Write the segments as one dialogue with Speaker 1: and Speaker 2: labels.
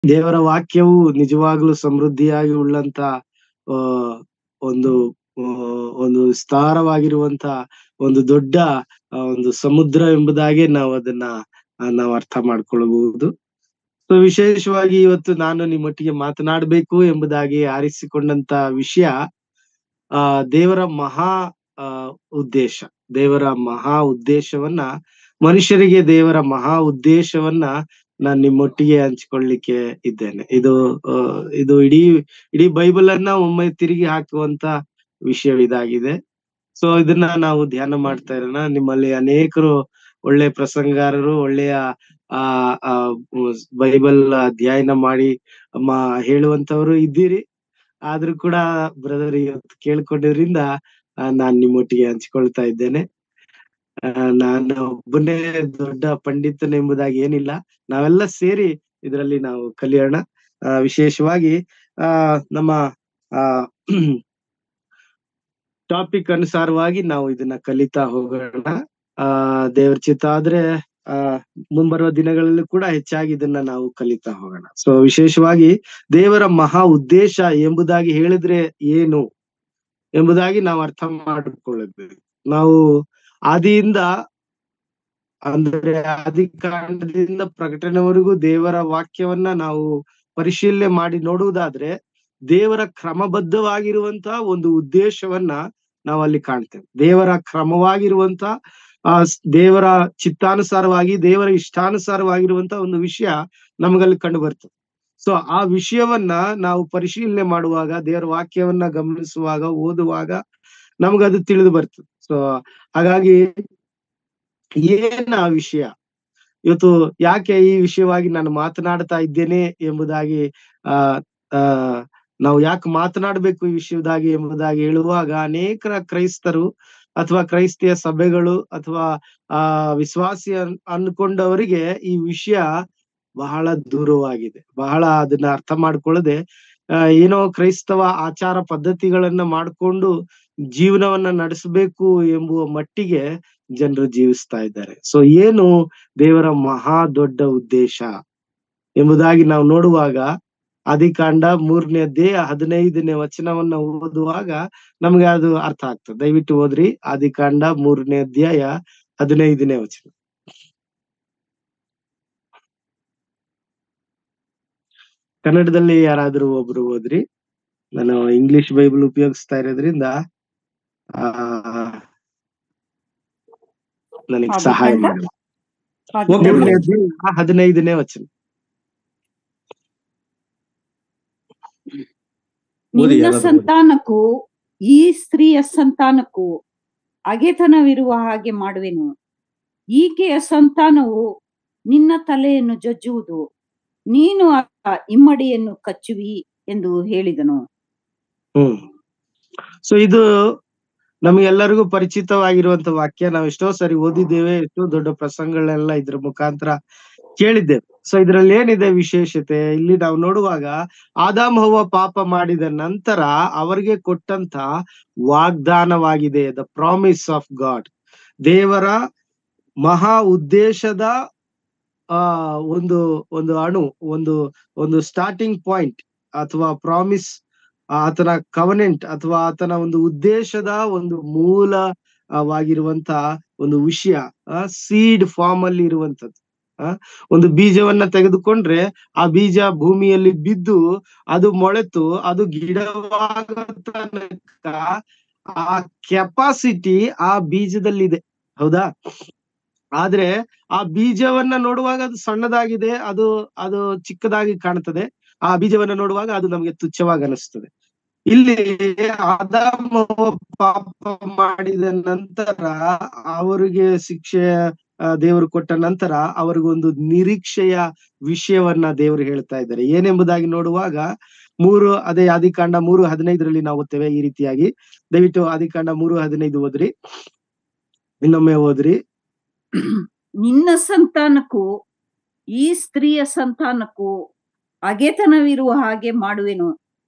Speaker 1: ದೇವರ ವಾಕ್ಯವು ನಿಜವಾಗ್ಲೂ ಸಮೃದ್ಧಿಯಾಗಿ ಉಳ್ಳಂತ ಆ ಒಂದು ಆ, ಒಂದು ವಿಸ್ತಾರವಾಗಿರುವಂತ ಒಂದು ದೊಡ್ಡ ಆ, ಒಂದು ಸಮುದ್ರ ಎಂಬುದಾಗಿ ನಾವು ಅದನ್ನ ಆ, ನಾವು ಅರ್ಥ ಮಾಡ್ಕೊಳ್ಳಬಹುದು ಸೊ ವಿಶೇಷವಾಗಿ ಇವತ್ತು ನಾನು ನಿಮ್ಮೊಟ್ಟಿಗೆ ಮಾತನಾಡಬೇಕು ಎಂಬುದಾಗಿ ಆರಿಸಿಕೊಂಡಂತ ವಿಷಯ ಆ ದೇವರ ಮಹಾ ಆ ಉದ್ದೇಶ ದೇವರ ಮಹಾ ಉದ್ದೇಶವನ್ನ ಮನುಷ್ಯರಿಗೆ ದೇವರ ಮಹಾ ಉದ್ದೇಶವನ್ನ ನಾನ್ ನಿಮ್ಮೊಟ್ಟಿಗೆ ಹಂಚಿಕೊಳ್ಳಿಕ್ಕೆ ಇದ್ದೇನೆ ಇದು ಆ, ಇದು ಇಡೀ ಇಡೀ ಬೈಬಲ್ ಅನ್ನ ಒಮ್ಮೆ ತಿರುಗಿ ಹಾಕುವಂತ ವಿಷಯ ಇದಾಗಿದೆ ಸೊ ಇದನ್ನ ನಾವು ಧ್ಯಾನ ಮಾಡ್ತಾ ಇರೋಣ ನಿಮ್ಮಲ್ಲಿ ಅನೇಕರು ಒಳ್ಳೆ ಪ್ರಸಂಗಾರರು ಒಳ್ಳೆಯ ಆ ಆ ಬೈಬಲ್ ಅಧ್ಯಯನ ಮಾಡಿ ಮ ಹೇಳುವಂತವರು ಇದ್ದೀರಿ ಆದ್ರೂ ಕೂಡ ಬ್ರದರ್ ಇವತ್ತು ಕೇಳ್ಕೊಂಡಿದ್ರಿಂದ ಆ, ನಾನ್ ನಿಮ್ಮೊಟ್ಟಿಗೆ ಹಂಚಿಕೊಳ್ತಾ ಇದ್ದೇನೆ ಆ, ನಾನು ಒಬ್ಬನೇ ದೊಡ್ಡ ಪಂಡಿತನೆಂಬುದಾಗಿ ಏನಿಲ್ಲ ನಾವೆಲ್ಲ ಸೇರಿ ಇದರಲ್ಲಿ ನಾವು ಕಲಿಯೋಣ ಆ, ವಿಶೇಷವಾಗಿ ಆ ನಮ್ಮ ಆ ಟಾಪಿಕ್ ಅನುಸಾರವಾಗಿ ನಾವು ಇದನ್ನ ಕಲಿತಾ ಹೋಗೋಣ ಆ ದೇವ್ರ ಚಿತ್ತ ಆದ್ರೆ ಆ ಮುಂಬರುವ ದಿನಗಳಲ್ಲೂ ಕೂಡ ಹೆಚ್ಚಾಗಿ ಇದನ್ನ ನಾವು ಕಲಿತಾ ಹೋಗೋಣ ಸೊ ವಿಶೇಷವಾಗಿ ದೇವರ ಮಹಾ ಉದ್ದೇಶ ಎಂಬುದಾಗಿ ಹೇಳಿದ್ರೆ ಏನು ಎಂಬುದಾಗಿ ನಾವು ಅರ್ಥ ಮಾಡಿಕೊಳ್ಳಬೇಕು ನಾವು ಆದಿಯಿಂದ ಅಂದ್ರೆ ಆದಿಕಾಂಡದಿಂದ ಪ್ರಕಟಣೆವರೆಗೂ ದೇವರ ವಾಕ್ಯವನ್ನ ನಾವು ಪರಿಶೀಲನೆ ಮಾಡಿ ನೋಡುವುದಾದ್ರೆ ದೇವರ ಕ್ರಮಬದ್ಧವಾಗಿರುವಂತಹ ಒಂದು ಉದ್ದೇಶವನ್ನ ನಾವು ಅಲ್ಲಿ ಕಾಣ್ತೇವೆ ದೇವರ ಕ್ರಮವಾಗಿರುವಂತ ಆ ಸ್- ದೇವರ ಚಿತ್ತಾನುಸಾರವಾಗಿ ದೇವರ ಇಷ್ಟಾನುಸಾರವಾಗಿರುವಂತ ಒಂದು ವಿಷಯ ನಮಗಲ್ಲಿ ಕಂಡು ಬರ್ತದೆ ಸೊ ಆ ವಿಷಯವನ್ನ ನಾವು ಪರಿಶೀಲನೆ ಮಾಡುವಾಗ ದೇವರ ವಾಕ್ಯವನ್ನ ಗಮನಿಸುವಾಗ ಓದುವಾಗ ನಮಗದು ತಿಳಿದು ಬರ್ತದೆ ಸೊ ಹಾಗಾಗಿ ಏನ್ ಆ ವಿಷಯ ಇವತ್ತು ಯಾಕೆ ಈ ವಿಷಯವಾಗಿ ನಾನು ಮಾತನಾಡ್ತಾ ಇದ್ದೇನೆ ಎಂಬುದಾಗಿ ಆ ಆ ನಾವು ಯಾಕೆ ಮಾತನಾಡ್ಬೇಕು ಈ ವಿಷಯದಾಗಿ ಎಂಬುದಾಗಿ ಹೇಳುವಾಗ ಅನೇಕ ಕ್ರೈಸ್ತರು ಅಥವಾ ಕ್ರೈಸ್ತಿಯ ಸಭೆಗಳು ಅಥವಾ ಆ ವಿಶ್ವಾಸಿ ಅನ್ ಅನ್ಕೊಂಡವರಿಗೆ ಈ ವಿಷಯ ಬಹಳ ದೂರವಾಗಿದೆ ಬಹಳ ಅದನ್ನ ಅರ್ಥ ಮಾಡ್ಕೊಳ್ಳದೆ ಆ, ಏನೋ ಕ್ರೈಸ್ತವ ಆಚಾರ ಪದ್ಧತಿಗಳನ್ನ ಮಾಡ್ಕೊಂಡು ಜೀವನವನ್ನ ನಡೆಸಬೇಕು ಎಂಬುವ ಮಟ್ಟಿಗೆ ಜನರು ಜೀವಿಸ್ತಾ ಇದ್ದಾರೆ ಸೊ ಏನು ದೇವರ ಮಹಾ ದೊಡ್ಡ ಉದ್ದೇಶ ಎಂಬುದಾಗಿ ನಾವು ನೋಡುವಾಗ ಆದಿಕಾಂಡ ಮೂರನೇ ಅಧ್ಯಾಯ ಹದಿನೈದನೇ ವಚನವನ್ನ ಓದುವಾಗ ನಮ್ಗೆ ಅದು ಅರ್ಥ ಆಗ್ತದೆ ದಯವಿಟ್ಟು ಓದ್ರಿ ಆದಿಕಾಂಡ ಮೂರನೇ ಅಧ್ಯಾಯ ಹದಿನೈದನೇ ವಚನ ಕನ್ನಡದಲ್ಲಿ ಯಾರಾದ್ರೂ ಒಬ್ರು ಓದ್ರಿ ನಾನು ಇಂಗ್ಲಿಷ್ ಬೈಬಲ್ ಉಪಯೋಗಿಸ್ತಾ ಇರೋದ್ರಿಂದ ಆ ನನಗೆ ಸಹಾಯ
Speaker 2: ಆದಿಕಾಂಡ?
Speaker 1: ಮಾಡಿ
Speaker 2: ಆದಿಕಾಂಡ
Speaker 1: ಮೂರನೇ ಅಧ್ಯಾಯ ಹದಿನೈದನೇ ವಚನ
Speaker 3: ಓದಿ
Speaker 2: ನಿನ್ನ
Speaker 3: ಯಾರಾದ್ರೂ ಓದಿ.
Speaker 2: ಸಂತಾನಕ್ಕೂ ಈ ಸ್ತ್ರೀಯ ಸಂತಾನಕ್ಕೂ ಅಗೆತನವಿರುವ ಹಾಗೆ ಮಾಡುವೆನು ಈಕೆಯ ಸಂತಾನವು ನಿನ್ನ ತಲೆಯನ್ನು ಜಜ್ಜುವುದು ನೀನು ಆ ಇಮ್ಮಡಿಯನ್ನು ಕಚ್ಚುವಿ ಎಂದು ಹೇಳಿದನು
Speaker 1: ಹ್ಮ್ ಸೊ ಇದು ನಮಗೆಲ್ಲರಿಗೂ ಪರಿಚಿತವಾಗಿರುವಂತ ವಾಕ್ಯ ನಾವು ಎಷ್ಟೋ ಸರಿ ಓದಿದ್ದೇವೆ ಎಷ್ಟೋ ದೊಡ್ಡ ಪ್ರಸಂಗಗಳೆಲ್ಲ ಇದ್ರ ಮುಖಾಂತರ ಕೇಳಿದ್ದೇವೆ ಸೊ ಇದ್ರಲ್ಲಿ ಏನಿದೆ ವಿಶೇಷತೆ ಇಲ್ಲಿ ನಾವು ನೋಡುವಾಗ ಆದಾಮ್ ಹವ್ವ ಪಾಪ ಮಾಡಿದ ನಂತರ ಅವರಿಗೆ ಕೊಟ್ಟಂತ ವಾಗ್ದಾನವಾಗಿದೆ ದ ಪ್ರಾಮಿಸ್ ಆಫ್ ಗಾಡ್ ದೇವರ ಮಹಾ ಉದ್ದೇಶದ ಆ ಒಂದು ಒಂದು ಅಣು ಒಂದು ಒಂದು ಸ್ಟಾರ್ಟಿಂಗ್ ಪಾಯಿಂಟ್ ಅಥವಾ ಪ್ರಾಮಿಸ್ ಆತನ ಕವನೆಂಟ್ ಅಥವಾ ಆತನ ಒಂದು ಉದ್ದೇಶದ ಒಂದು ಮೂಲವಾಗಿರುವಂತ ಒಂದು ವಿಷಯ ಸೀಡ್ ಫಾರ್ಮ್ ಅಲ್ಲಿ ಇರುವಂತದ್ದು ಆ ಒಂದು ಬೀಜವನ್ನ ತೆಗೆದುಕೊಂಡ್ರೆ ಆ ಬೀಜ ಭೂಮಿಯಲ್ಲಿ ಬಿದ್ದು ಅದು ಮೊಳೆತು ಅದು ಗಿಡವಾಗ ತನಕ ಆ ಕೆಪಾಸಿಟಿ ಆ ಬೀಜದಲ್ಲಿದೆ ಹೌದಾ ಆದ್ರೆ ಆ ಬೀಜವನ್ನ ನೋಡುವಾಗ ಅದು ಸಣ್ಣದಾಗಿದೆ ಅದು ಅದು ಚಿಕ್ಕದಾಗಿ ಕಾಣ್ತದೆ ಆ ಬೀಜವನ್ನ ನೋಡುವಾಗ ಅದು ನಮಗೆ ತುಚ್ಛವಾಗಿ ಅನಿಸ್ತದೆ ಇಲ್ಲಿ ಆದಾಮ ಪಾಪ ಮಾಡಿದ ನಂತರ ಅವರಿಗೆ ಶಿಕ್ಷೆ ಆ, ದೇವರು ಕೊಟ್ಟ ನಂತರ ಅವರಿಗೊಂದು ನಿರೀಕ್ಷೆಯ ವಿಷಯವನ್ನ ದೇವರು ಹೇಳ್ತಾ ಇದ್ದಾರೆ ಏನೆಂಬುದಾಗಿ ನೋಡುವಾಗ ಮೂರು ಅದೇ ಆದಿಕಾಂಡ ಮೂರು ಹದಿನೈದರಲ್ಲಿ ನಾವು ಓದ್ತೇವೆ ಈ ರೀತಿಯಾಗಿ ದಯವಿಟ್ಟು ಆದಿಕಾಂಡ ಮೂರು ಹದಿನೈದು ಓದ್ರಿ ಇನ್ನೊಮ್ಮೆ ಓದ್ರಿ
Speaker 2: ನಿನ್ನ ಸಂತಾನಕ್ಕೂ ಈ ಸ್ತ್ರೀಯ ಸಂತಾನಕ್ಕೂ ಅಗೆತನವಿರುವ ಹಾಗೆ ಮಾಡುವೆನು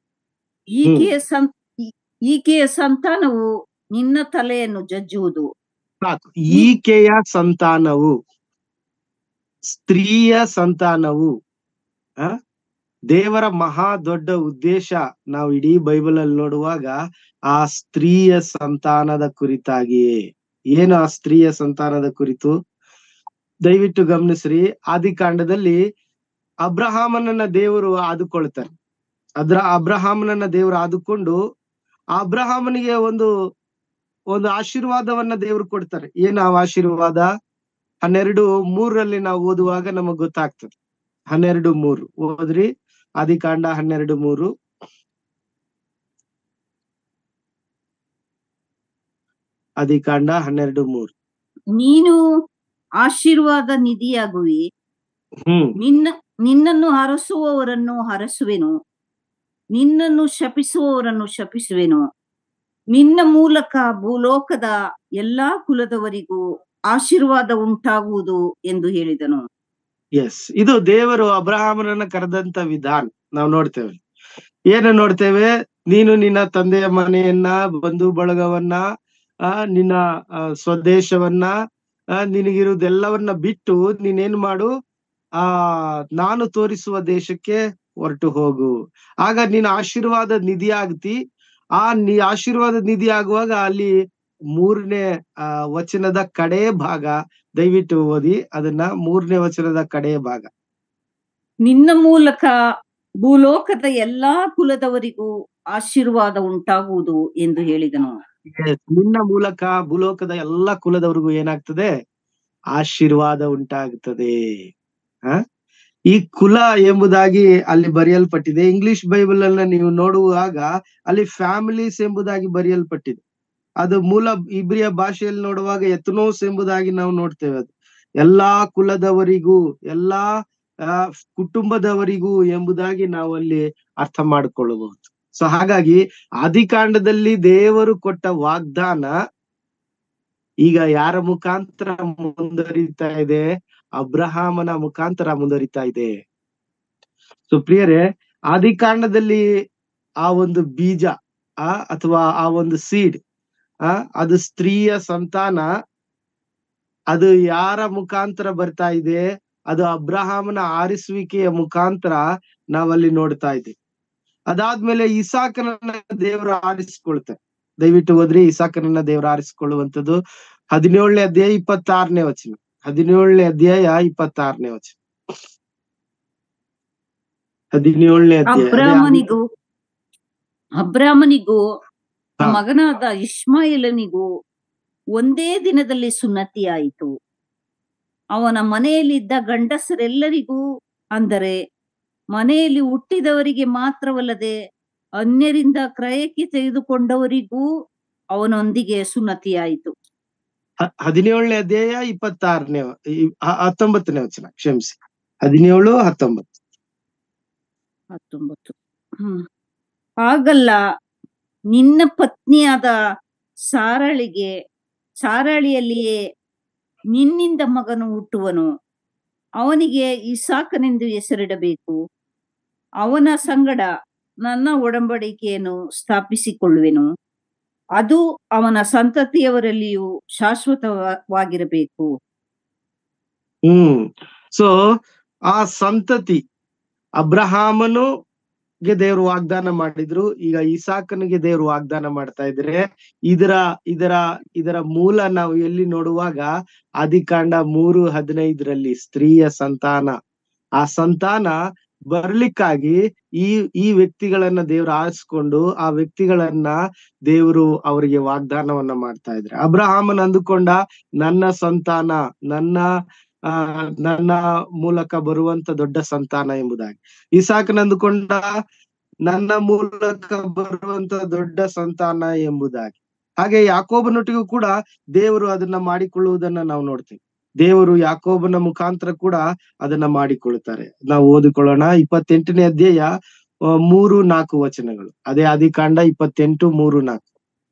Speaker 2: ಈಕೆಯ ಸಂ ಈ- ಈಕೆಯ ಸಂತಾನವು ನಿನ್ನ ತಲೆಯನ್ನು ಜಜ್ಜುವುದು
Speaker 1: ಸಾಕು ಈಕೆಯ ಸಂತಾನವು ಸ್ತ್ರೀಯ ಸಂತಾನವು ಆ ದೇವರ ಮಹಾ ದೊಡ್ಡ ಉದ್ದೇಶ ನಾವು ಇಡೀ ಬೈಬಲ್ ಅಲ್ಲಿ ನೋಡುವಾಗ ಆ ಸ್ತ್ರೀಯ ಸಂತಾನದ ಕುರಿತಾಗಿಯೇ ಏನು ಆ ಸ್ತ್ರೀಯ ಸಂತಾನದ ಕುರಿತು ದಯವಿಟ್ಟು ಗಮನಿಸ್ರಿ ಆದಿಕಾಂಡದಲ್ಲಿ ಅಬ್ರಹಾಮನನ್ನ ದೇವರು ಆದುಕೊಳ್ತಾರೆ ಅದ್ರ ಅಬ್ರಹಾಮನನ್ನ ದೇವರು ಆದುಕೊಂಡು ಆ ಅಬ್ರಹಾಮನಿಗೆ ಒಂದು ಒಂದು ಆಶೀರ್ವಾದವನ್ನ ದೇವರು ಕೊಡ್ತಾರೆ ಏನು ಆ ಆಶೀರ್ವಾದ ಹನ್ನೆರಡು ಮೂರರಲ್ಲಿ ನಾವು ಓದುವಾಗ ನಮಗ್ ಗೊತ್ತಾಗ್ತದೆ ಹನ್ನೆರಡು ಮೂರು ಓದ್ರಿ ಆದಿಕಾಂಡ ಹನ್ನೆರಡು ಮೂರು ಆದಿಕಾಂಡ ಹನ್ನೆರಡು ಮೂರು
Speaker 2: ನೀನು ಆಶೀರ್ವಾದ ನಿಧಿಯಾಗುವಿ
Speaker 1: ಹ್ಮ್
Speaker 2: ನಿನ್ನ ನಿನ್ನನ್ನು ಹರಸುವವರನ್ನು ಹರಸುವೆನು ನಿನ್ನನ್ನು ಶಪಿಸುವವರನ್ನು ಶಪಿಸುವೆನು ನಿನ್ನ ಮೂಲಕ ಭೂಲೋಕದ ಎಲ್ಲಾ ಕುಲದವರಿಗೂ ಆಶೀರ್ವಾದ ಉಂಟಾಗುವುದು ಎಂದು ಹೇಳಿದನು
Speaker 1: ಎಸ್ ಇದು ದೇವರು ಅಬ್ರಹಾಮನನ್ನ ಕರೆದಂತ ವಿಧಾನ ನಾವು ನೋಡ್ತೇವೆ ಏನು ನೋಡ್ತೇವೆ ನೀನು ನಿನ್ನ ತಂದೆಯ ಮನೆಯನ್ನ ಬಂಧು ಬಳಗವನ್ನ ಆ ನಿನ್ನ ಆ, ಸ್ವದೇಶವನ್ನ ಆ, ನಿನಗಿರುವುದೆಲ್ಲವನ್ನ ಬಿಟ್ಟು ನೀನೇನ್ ಮಾಡು ಆ ನಾನು ತೋರಿಸುವ ದೇಶಕ್ಕೆ ಹೊರಟು ಹೋಗು ಆಗ ನೀನು ಆಶೀರ್ವಾದ ನಿಧಿ ಆಗ್ತಿ ಆ ನೀ ಆಶೀರ್ವಾದ ನಿಧಿ ಆಗುವಾಗ ಅಲ್ಲಿ ಮೂರನೇ ಆ ವಚನದ ಕಡೆ ಭಾಗ ದಯವಿಟ್ಟು ಓದಿ ಅದನ್ನ ಮೂರನೇ ವಚನದ ಕಡೆ ಭಾಗ
Speaker 2: ನಿನ್ನ ಮೂಲಕ ಭೂಲೋಕದ ಎಲ್ಲಾ ಕುಲದವರಿಗೂ ಆಶೀರ್ವಾದ ಉಂಟಾಗುವುದು ಎಂದು ಹೇಳಿದನು
Speaker 1: Yes, ನಿನ್ನ ಮೂಲಕ ಭೂಲೋಕದ ಎಲ್ಲ ಕುಲದವರಿಗೂ ಏನಾಗ್ತದೆ ಆಶೀರ್ವಾದ ಉಂಟಾಗುತ್ತದೆ ಹ ಈ ಕುಲ ಎಂಬುದಾಗಿ ಅಲ್ಲಿ ಬರೆಯಲ್ಪಟ್ಟಿದೆ ಇಂಗ್ಲಿಷ್ ಬೈಬಲ್ ಅನ್ನ ನೀವು ನೋಡುವಾಗ ಅಲ್ಲಿ ಫ್ಯಾಮಿಲೀಸ್ ಎಂಬುದಾಗಿ ಬರೆಯಲ್ಪಟ್ಟಿದೆ ಅದು ಮೂಲ ಇಬ್ರಿಯ ಭಾಷೆಯಲ್ಲಿ ನೋಡುವಾಗ ಎತ್ನೋಸ್ ಎಂಬುದಾಗಿ ನಾವು ನೋಡ್ತೇವೆ ಅದು ಎಲ್ಲಾ ಕುಲದವರಿಗೂ ಎಲ್ಲಾ ಆ, ಕುಟುಂಬದವರಿಗೂ ಎಂಬುದಾಗಿ ನಾವು ಅಲ್ಲಿ ಅರ್ಥ ಮಾಡಿಕೊಳ್ಳಬಹುದು ಸೊ ಹಾಗಾಗಿ ಆದಿಕಾಂಡದಲ್ಲಿ ದೇವರು ಕೊಟ್ಟ ವಾಗ್ದಾನ ಈಗ ಯಾರ ಮುಖಾಂತರ ಮುಂದುವರಿತಾ ಇದೆ ಅಬ್ರಹಾಮನ ಮುಖಾಂತರ ಮುಂದುವರಿತಾ ಇದೆ ಸೊ ಪ್ರಿಯರೇ ಆದಿಕಾಂಡದಲ್ಲಿ ಆ ಒಂದು ಬೀಜ ಆ ಅಥವಾ ಆ ಒಂದು ಸೀಡ್ ಆ ಅದು ಸ್ತ್ರೀಯ ಸಂತಾನ ಅದು ಯಾರ ಮುಖಾಂತರ ಬರ್ತಾ ಇದೆ ಅದು ಅಬ್ರಹಾಮನ ಆರಿಸುವಿಕೆಯ ಮುಖಾಂತರ ನಾವಲ್ಲಿ ನೋಡ್ತಾ ಇದ್ದೀವಿ ಅದಾದ್ಮೇಲೆ ಇಸಾಕನನ್ನ ದೇವರು ಆರಿಸಿಕೊಳ್ತಾರೆ ದಯವಿಟ್ಟು ಹೋದ್ರಿ ಇಸಾಕನನ್ನ ದೇವರು ಆರಿಸಿಕೊಳ್ಳುವಂಥದ್ದು ಹದಿನೇಳನೇ ಅಧ್ಯಾಯ ಇಪ್ಪತ್ತಾರನೇ ವಚನ ಹದಿನೇಳನೇ ಅಧ್ಯಾಯ ಇಪ್ಪತ್ತಾರನೇ ವಚನ ಹದಿನೇಳನೇ ಅಧ್ಯಾಯ ಅದೇ
Speaker 2: ಅಬ್ರಾಮನಿಗೂ ಅಬ್ರಾಮನಿಗೂ
Speaker 1: ಹಾ.
Speaker 2: ಮಗನಾದ ಇಷ್ಮಾಯೇಲನಿಗೂ ಒಂದೇ ದಿನದಲ್ಲಿ ಸುನ್ನತಿಯಾಯಿತು ಅವನ ಮನೆಯಲ್ಲಿದ್ದ ಗಂಡಸರೆಲ್ಲರಿಗೂ ಅಂದರೆ ಮನೆಯಲ್ಲಿ ಹುಟ್ಟಿದವರಿಗೆ ಮಾತ್ರವಲ್ಲದೆ ಅನ್ಯರಿಂದ ಕ್ರಯಕ್ಕೆ ತೆಗೆದುಕೊಂಡವರಿಗೂ ಅವನೊಂದಿಗೆ ಸುನ್ನತಿಯಾಯಿತು
Speaker 1: ಹ- ಹದಿನೇಳನೇ ಅಧ್ಯಾಯ ಇಪ್ಪತ್ತಾರನೇ ವ- ಈ- ಹ- ಹತ್ತೊಂಬತ್ತನೇ ವಚನ ಕ್ಷಮಿಸಿ ಹದಿನೇಳು ಹತ್ತೊಂಬತ್ತು
Speaker 2: ಹತ್ತೊಂಬತ್ತು ಹ್ಮ್ ಹಾಗಲ್ಲ ನಿನ್ನ ಪತ್ನಿಯಾದ ಸಾರಳಿಗೆ ಸಾರಳಿಯಲ್ಲಿಯೇ ನಿನ್ನಿಂದ ಮಗನು ಹುಟ್ಟುವನು ಅವನಿಗೆ ಇಸಾಕನೆಂದು ಹೆಸರಿಡಬೇಕು ಅವನ ಸಂಗಡ ನನ್ನ ಒಡಂಬಡಿಕೆಯನ್ನು ಸ್ಥಾಪಿಸಿಕೊಳ್ಳುವೆನು ಅದು ಅವನ ಸಂತತಿಯವರಲ್ಲಿಯೂ ಶಾಶ್ವತವಾಗಿರಬೇಕು
Speaker 1: ಹ್ಮ್ ಸೊ ಆ ಸಂತತಿ ಅಬ್ರಹಾಮನು ಗೆ ದೇವರು ವಾಗ್ದಾನ ಮಾಡಿದ್ರು ಈಗ ಇಸಾಕನಿಗೆ ದೇವರು ವಾಗ್ದಾನ ಮಾಡ್ತಾ ಇದ್ರೆ ಇದರ ಇದರ ಇದರ ಮೂಲ ನಾವು ಎಲ್ಲಿ ನೋಡುವಾಗ ಆದಿಕಾಂಡ ಮೂರು ಹದಿನೈದರಲ್ಲಿ ಸ್ತ್ರೀಯ ಸಂತಾನ ಆ ಸಂತಾನ ಬರ್ಲಿಕ್ಕಾಗಿ ಈ ಈ ವ್ಯಕ್ತಿಗಳನ್ನ ದೇವ್ರು ಆರಿಸ್ಕೊಂಡು ಆ ವ್ಯಕ್ತಿಗಳನ್ನ ದೇವರು ಅವರಿಗೆ ವಾಗ್ದಾನವನ್ನ ಮಾಡ್ತಾ ಇದ್ರೆ ಅಬ್ರಹಾಮನ್ ಅಂದುಕೊಂಡ ನನ್ನ ಸಂತಾನ ನನ್ನ ಆ ನನ್ನ ಮೂಲಕ ಬರುವಂತ ದೊಡ್ಡ ಸಂತಾನ ಎಂಬುದಾಗಿ ಇಸಾಕನ್ ಅಂದುಕೊಂಡ ನನ್ನ ಮೂಲಕ ಬರುವಂತ ದೊಡ್ಡ ಸಂತಾನ ಎಂಬುದಾಗಿ ಹಾಗೆ ಯಾಕೋಬನೊಟ್ಟಿಗೂ ಕೂಡ ದೇವರು ಅದನ್ನ ಮಾಡಿಕೊಳ್ಳುವುದನ್ನ ನಾವು ನೋಡ್ತೇವೆ ದೇವರು ಯಾಕೋಬನ ಮುಖಾಂತರ ಕೂಡ ಅದನ್ನ ಮಾಡಿಕೊಳ್ಳುತ್ತಾರೆ ನಾವು ಓದಿಕೊಳ್ಳೋಣ ಇಪ್ಪತ್ತೆಂಟನೇ ಅಧ್ಯಾಯ ಆ, ಮೂರು ನಾಲ್ಕು ವಚನಗಳು ಅದೇ ಆದಿಕಾಂಡ ಇಪ್ಪತ್ತೆಂಟು ಮೂರು ನಾಲ್ಕು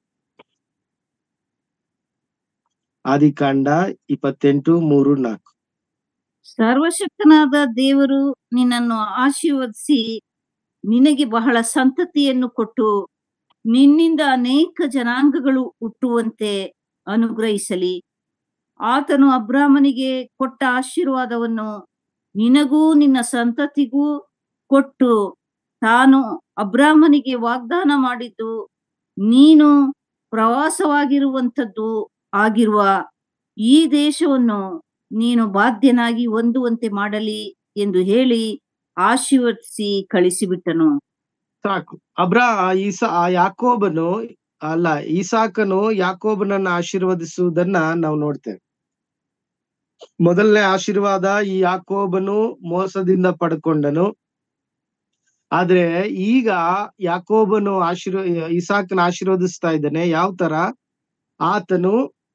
Speaker 1: ಆದಿಕಾಂಡ ಇಪ್ಪತ್ತೆಂಟು ಮೂರು ನಾಲ್ಕು
Speaker 2: ಸರ್ವಶಕ್ತನಾದ ದೇವರು ನಿನ್ನನ್ನು ಆಶೀರ್ವದಿಸಿ ನಿನಗೆ ಬಹಳ ಸಂತತಿಯನ್ನು ಕೊಟ್ಟು ನಿನ್ನಿಂದ ಅನೇಕ ಜನಾಂಗಗಳು ಹುಟ್ಟುವಂತೆ ಅನುಗ್ರಹಿಸಲಿ ಆತನು ಅಬ್ರಾಹ್ಮನಿಗೆ ಕೊಟ್ಟ ಆಶೀರ್ವಾದವನ್ನು ನಿನಗೂ ನಿನ್ನ ಸಂತತಿಗೂ ಕೊಟ್ಟು ತಾನು ಅಬ್ರಾಹ್ಮನಿಗೆ ವಾಗ್ದಾನ ಮಾಡಿದ್ದು ನೀನು ಪ್ರವಾಸವಾಗಿರುವಂಥದ್ದು ಆಗಿರುವ ಈ ದೇಶವನ್ನು ನೀನು ಬಾಧ್ಯನಾಗಿ ಹೊಂದುವಂತೆ ಮಾಡಲಿ ಎಂದು ಹೇಳಿ ಆಶೀರ್ವದಿಸಿ ಕಳಿಸಿಬಿಟ್ಟನು
Speaker 1: ಸಾಕು ಅಬ್ರಾ ಈಸಾ ಆ ಯಾಕೋಬನು ಅಲ್ಲ ಈಸಾಕನು ಯಾಕೋಬನನ್ನ ಆಶೀರ್ವದಿಸುವುದನ್ನ ನಾವು ನೋಡ್ತೇವೆ ಮೊದಲನೇ ಆಶೀರ್ವಾದ ಈ ಯಾಕೋಬನು ಮೋಸದಿಂದ ಪಡ್ಕೊಂಡನು ಆದ್ರೆ ಈಗ ಯಾಕೋಬನು ಆಶೀರ್ವ ಇಸಾಕನ ಆಶೀರ್ವದಿಸ್ತಾ ಇದ್ದಾನೆ ಯಾವ ತರ ಆತನು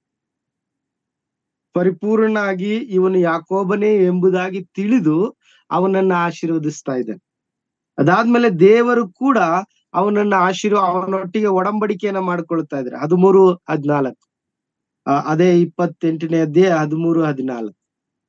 Speaker 1: ಪರಿಪೂರ್ಣನಾಗಿ ಇವನು ಯಾಕೋಬನೇ ಎಂಬುದಾಗಿ ತಿಳಿದು ಅವನನ್ನ ಆಶೀರ್ವದಿಸ್ತಾ ಇದ್ದಾನೆ ಅದಾದ್ಮೇಲೆ ದೇವರು ಕೂಡ ಅವನನ್ನ ಆಶೀರ್ವ ಅವನೊಟ್ಟಿಗೆ ಒಡಂಬಡಿಕೆಯನ್ನ ಮಾಡ್ಕೊಳ್ತಾ ಇದ್ದಾರೆ ಹದಿಮೂರು ಹದಿನಾಲ್ಕು ಅದೇ ಇಪ್ಪತ್ತೆಂಟನೇ ಅಧ್ಯಾಯ ಹದಿಮೂರು ಹದಿನಾಲ್ಕು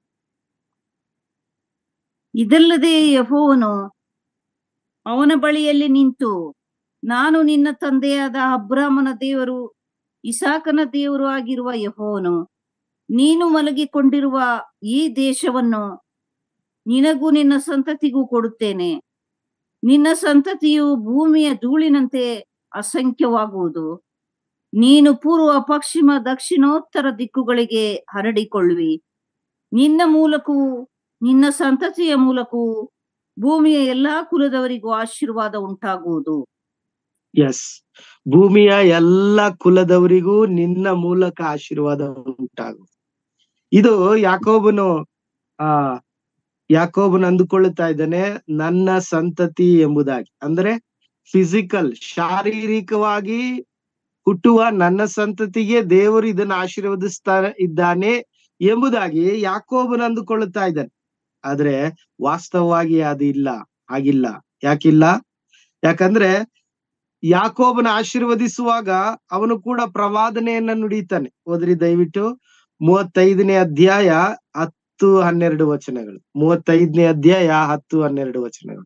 Speaker 2: ಇದಲ್ಲದೆ ಯಹೋವನು ಅವನ ಬಳಿಯಲ್ಲಿ ನಿಂತು ನಾನು ನಿನ್ನ ತಂದೆಯಾದ ಅಬ್ರಾಮನ ದೇವರು ಇಸಾಕನ ದೇವರು ಆಗಿರುವ ಯಹೋವನು ನೀನು ಮಲಗಿಕೊಂಡಿರುವ ಈ ದೇಶವನ್ನು ನಿನಗೂ ನಿನ್ನ ಸಂತತಿಗೂ ಕೊಡುತ್ತೇನೆ ನಿನ್ನ ಸಂತತಿಯು ಭೂಮಿಯ ಧೂಳಿನಂತೆ ಅಸಂಖ್ಯವಾಗುವುದು ನೀನು ಪೂರ್ವ ಪಶ್ಚಿಮ ದಕ್ಷಿಣೋತ್ತರ ದಿಕ್ಕುಗಳಿಗೆ ಹರಡಿಕೊಳ್ಳುವಿ ನಿನ್ನ ಮೂಲಕವೂ ನಿನ್ನ ಸಂತತಿಯ ಮೂಲಕವೂ ಭೂಮಿಯ ಎಲ್ಲಾ ಕುಲದವರಿಗೂ ಆಶೀರ್ವಾದ ಉಂಟಾಗುವುದು
Speaker 1: ಎಸ್ ಭೂಮಿಯ ಎಲ್ಲ ಕುಲದವರಿಗೂ ನಿನ್ನ ಮೂಲಕ ಆಶೀರ್ವಾದ ಉಂಟಾಗು ಇದು ಯಾಕೋಬನು ಆ ಯಾಕೋಬನು ಅಂದುಕೊಳ್ಳುತ್ತಾ ಇದ್ದಾನೆ ನನ್ನ ಸಂತತಿ ಎಂಬುದಾಗಿ ಅಂದ್ರೆ ಫಿಸಿಕಲ್ ಶಾರೀರಿಕವಾಗಿ ಹುಟ್ಟುವ ನನ್ನ ಸಂತತಿಗೆ ದೇವರು ಇದನ್ನ ಆಶೀರ್ವದಿಸ್ತಾ ಇದ್ದಾನೆ ಎಂಬುದಾಗಿ ಯಾಕೋಬನು ಅಂದುಕೊಳ್ಳುತ್ತಾ ಇದ್ದಾನೆ ಆದ್ರೆ ವಾಸ್ತವವಾಗಿ ಅದು ಇಲ್ಲ ಹಾಗಿಲ್ಲ ಯಾಕಿಲ್ಲ ಯಾಕಂದ್ರೆ ಯಾಕೋಬನ ಆಶೀರ್ವದಿಸುವಾಗ ಅವನು ಕೂಡ ಪ್ರವಾದನೆಯನ್ನ ನುಡಿತಾನೆ ಹೋದ್ರಿ ದಯವಿಟ್ಟು ಮೂವತ್ತೈದನೇ ಅಧ್ಯಾಯ ಹತ್ತು ಹನ್ನೆರಡು ವಚನಗಳು ಮೂವತ್ತೈದನೇ ಅಧ್ಯಾಯ ಹತ್ತು ಹನ್ನೆರಡು ವಚನಗಳು